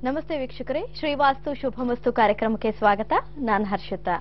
ನಮಸ್ತೆ ವೀಕ್ಷಕರೇ ಶ್ರೀವಾಸ್ತು ಶುಭಮಸ್ತು ಕಾರ್ಯಕ್ರಮಕ್ಕೆ ಸ್ವಾಗತ ನಾನು ಹರ್ಷಿತಾ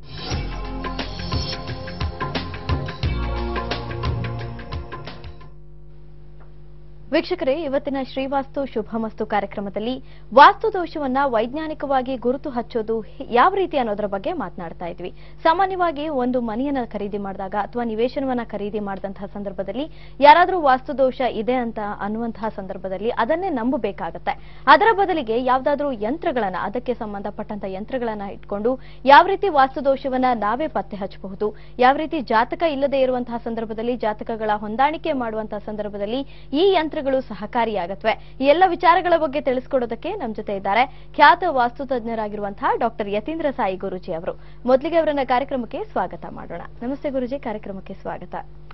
ವೀಕ್ಷಕರೇ ಇವತ್ತಿನ ಶ್ರೀವಾಸ್ತು ಶುಭಮಸ್ತು ಕಾರ್ಯಕ್ರಮದಲ್ಲಿ ವಾಸ್ತು ದೋಷವನ್ನ ವೈಜ್ಞಾನಿಕವಾಗಿ ಗುರುತು ಹಚ್ಚೋದು ಹೆ- ಯಾವ ರೀತಿ ಅನ್ನೋದ್ರ ಬಗ್ಗೆ ಮಾತನಾಡ್ತಾ ಇದ್ವಿ ಸಾಮಾನ್ಯವಾಗಿ ಒಂದು ಮನೆಯನ್ನ ಖರೀದಿ ಮಾಡಿದಾಗ ಅಥವಾ ನಿವೇಶನವನ್ನ ಖರೀದಿ ಮಾಡಿದಂತಹ ಸಂದರ್ಭದಲ್ಲಿ ಯಾರಾದ್ರೂ ವಾಸ್ತು ದೋಷ ಇದೆ ಅಂತ ಅನ್ನುವಂತಹ ಸಂದರ್ಭದಲ್ಲಿ ಅದನ್ನೇ ನಂಬಬೇಕಾಗತ್ತೆ ಅದರ ಬದಲಿಗೆ ಯಾವ್ದಾದ್ರೂ ಯಂತ್ರಗಳನ್ನ ಅದಕ್ಕೆ ಸಂಬಂಧಪಟ್ಟಂತ ಯಂತ್ರಗಳನ್ನ ಇಟ್ಕೊಂಡು ಯಾವ ರೀತಿ ವಾಸ್ತು ದೋಷವನ್ನ ನಾವೇ ಪತ್ತೆ ಹಚ್ಚಬಹುದು ಯಾವ ರೀತಿ ಜಾತಕ ಇಲ್ಲದೆ ಇರುವಂತಹ ಸಂದರ್ಭದಲ್ಲಿ ಜಾತಕಗಳ ಹೊಂದಾಣಿಕೆ ಮಾಡುವಂತಹ ಸಂದರ್ಭದಲ್ಲಿ ಈ ಯಂತ್ರಗಳು ಸಹಕಾರಿಯಾಗತ್ವೆ ಈ ಎಲ್ಲ ವಿಚಾರಗಳ ಬಗ್ಗೆ ತಿಳಿಸ್ಕೊಡೋದಕ್ಕೆ ನಮ್ ಜೊತೆ ಇದ್ದಾರೆ ಖ್ಯಾತ ವಾಸ್ತು ತಜ್ಞರಾಗಿರುವಂತಹ ಡಾಕ್ಟರ್ ಯತೀಂದ್ರ ಸಾಯಿ ಗುರುಜಿ ಅವರು ಮೊದಲಿಗೆ ಅವರನ್ನ ಕಾರ್ಯಕ್ರಮಕ್ಕೆ ಸ್ವಾಗತ ಮಾಡೋಣ ನಮಸ್ತೆ ಗುರುಜಿ ಕಾರ್ಯಕ್ರಮಕ್ಕೆ ಸ್ವಾಗತ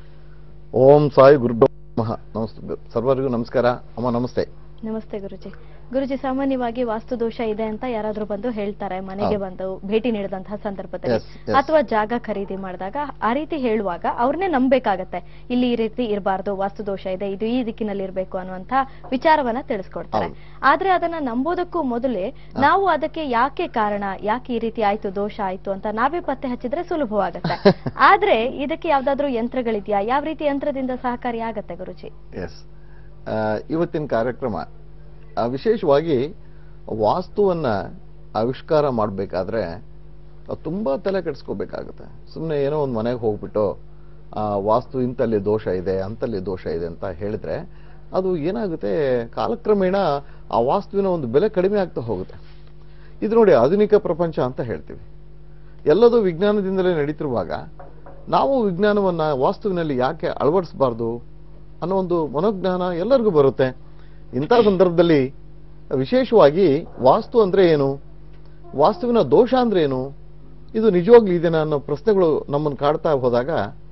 ಓಂ ಸಾಯಿ ಗುರುಭ್ಯೋ ನಮಃ ನಮಸ್ತೆ ಸರ್ವರಿಗೂ ನಮಸ್ಕಾರ ಅಮ್ಮ ನಮಸ್ತೆ ನಮಸ್ತೆ ಗುರುಜಿ ಗುರುಜಿ ಸಾಮಾನ್ಯವಾಗಿ ವಾಸ್ತು ದೋಷ ಇದೆ ಅಂತ ಯಾರಾದ್ರೂ ಬಂದು ಹೇಳ್ತಾರೆ ಮನೆಗೆ ಹೌದು. ಬಂದು ಭೇಟಿ ನೀಡಿದಂತಹ ಸಂದರ್ಭದಲ್ಲಿ Yes, yes. ಅಥವಾ ಜಾಗ ಖರೀದಿ ಮಾಡಿದಾಗ ಆ ರೀತಿ ಹೇಳುವಾಗ ಅವ್ರನ್ನೇ ನಂಬೇಕಾಗತ್ತೆ ಇಲ್ಲಿ ಈ ರೀತಿ ಇರಬಾರ್ದು ವಾಸ್ತು ದೋಷ ಇದೆ ಇದು ಈ ದಿಕ್ಕಿನಲ್ಲಿ ಇರಬೇಕು ಅನ್ನುವಂತ ವಿಚಾರವನ್ನ ತಿಳಿಸ್ಕೊಡ್ತಾರೆ ಹೌದು. ಆದ್ರೆ ಅದನ್ನ ನಂಬೋದಕ್ಕೂ ಮೊದಲೇ ನಾವು ಅದಕ್ಕೆ ಯಾಕೆ ಕಾರಣ ಯಾಕೆ ಈ ರೀತಿ ಆಯ್ತು ದೋಷ ಆಯ್ತು ಅಂತ ನಾವೇ ಪತ್ತೆ ಹಚ್ಚಿದ್ರೆ ಸುಲಭವಾಗತ್ತೆ ಆದ್ರೆ ಇದಕ್ಕೆ ಯಾವ್ದಾದ್ರು ಯಂತ್ರಗಳಿದ್ಯಾ ಯಾವ ರೀತಿ ಯಂತ್ರದಿಂದ ಸಹಕಾರಿ ಆಗತ್ತೆ ಗುರುಜಿ ಎಸ್ ಇವತ್ತಿನ ಕಾರ್ಯಕ್ರಮ ಆ, ವಿಶೇಷವಾಗಿ ವಾಸ್ತುವನ್ನ ಆವಿಷ್ಕಾರ ಮಾಡಬೇಕಾದ್ರೆ ತುಂಬಾ ತಲೆ ಕೆಡಿಸ್ಕೋಬೇಕಾಗುತ್ತೆ ಸುಮ್ಮನೆ ಏನೋ ಒಂದು ಮನೆಗೆ ಹೋಗ್ಬಿಟ್ಟು ಆ, ವಾಸ್ತು ಇಂತಲ್ಲಿ ದೋಷ ಇದೆ ಅಂತಲ್ಲಿ ದೋಷ ಇದೆ ಅಂತ ಹೇಳಿದ್ರೆ ಅದು ಏನಾಗುತ್ತೆ ಕಾಲಕ್ರಮೇಣ ಆ ವಾಸ್ತುವಿನ ಒಂದು ಬೆಲೆ ಕಡಿಮೆ ಆಗ್ತಾ ಹೋಗುತ್ತೆ ಇದು ನೋಡಿ ಆಧುನಿಕ ಪ್ರಪಂಚ ಅಂತ ಹೇಳ್ತೀವಿ ಎಲ್ಲದೂ ವಿಜ್ಞಾನದಿಂದಲೇ ನಡೀತಿರುವಾಗ ನಾವು ವಿಜ್ಞಾನವನ್ನ ವಾಸ್ತುವಿನಲ್ಲಿ ಯಾಕೆ ಅಳವಡಿಸಬಾರ್ದು ಅನ್ನೋ ಒಂದು ಮನೋಜ್ಞಾನ ಎಲ್ಲರಿಗೂ ಬರುತ್ತೆ ಇಂಥ ಸಂದರ್ಭದಲ್ಲಿ ವಿಶೇಷವಾಗಿ ವಾಸ್ತು ಅಂದ್ರೆ ಏನು ವಾಸ್ತುವಿನ ದೋಷ ಅಂದ್ರೆ ಏನು ಇದು ನಿಜವಾಗ್ಲೂ ಇದೆನಾ ಅನ್ನೋ ಪ್ರಶ್ನೆಗಳು ನಮ್ಮನ್ನು ಕಾಡ್ತಾ ಹೋದಾಗ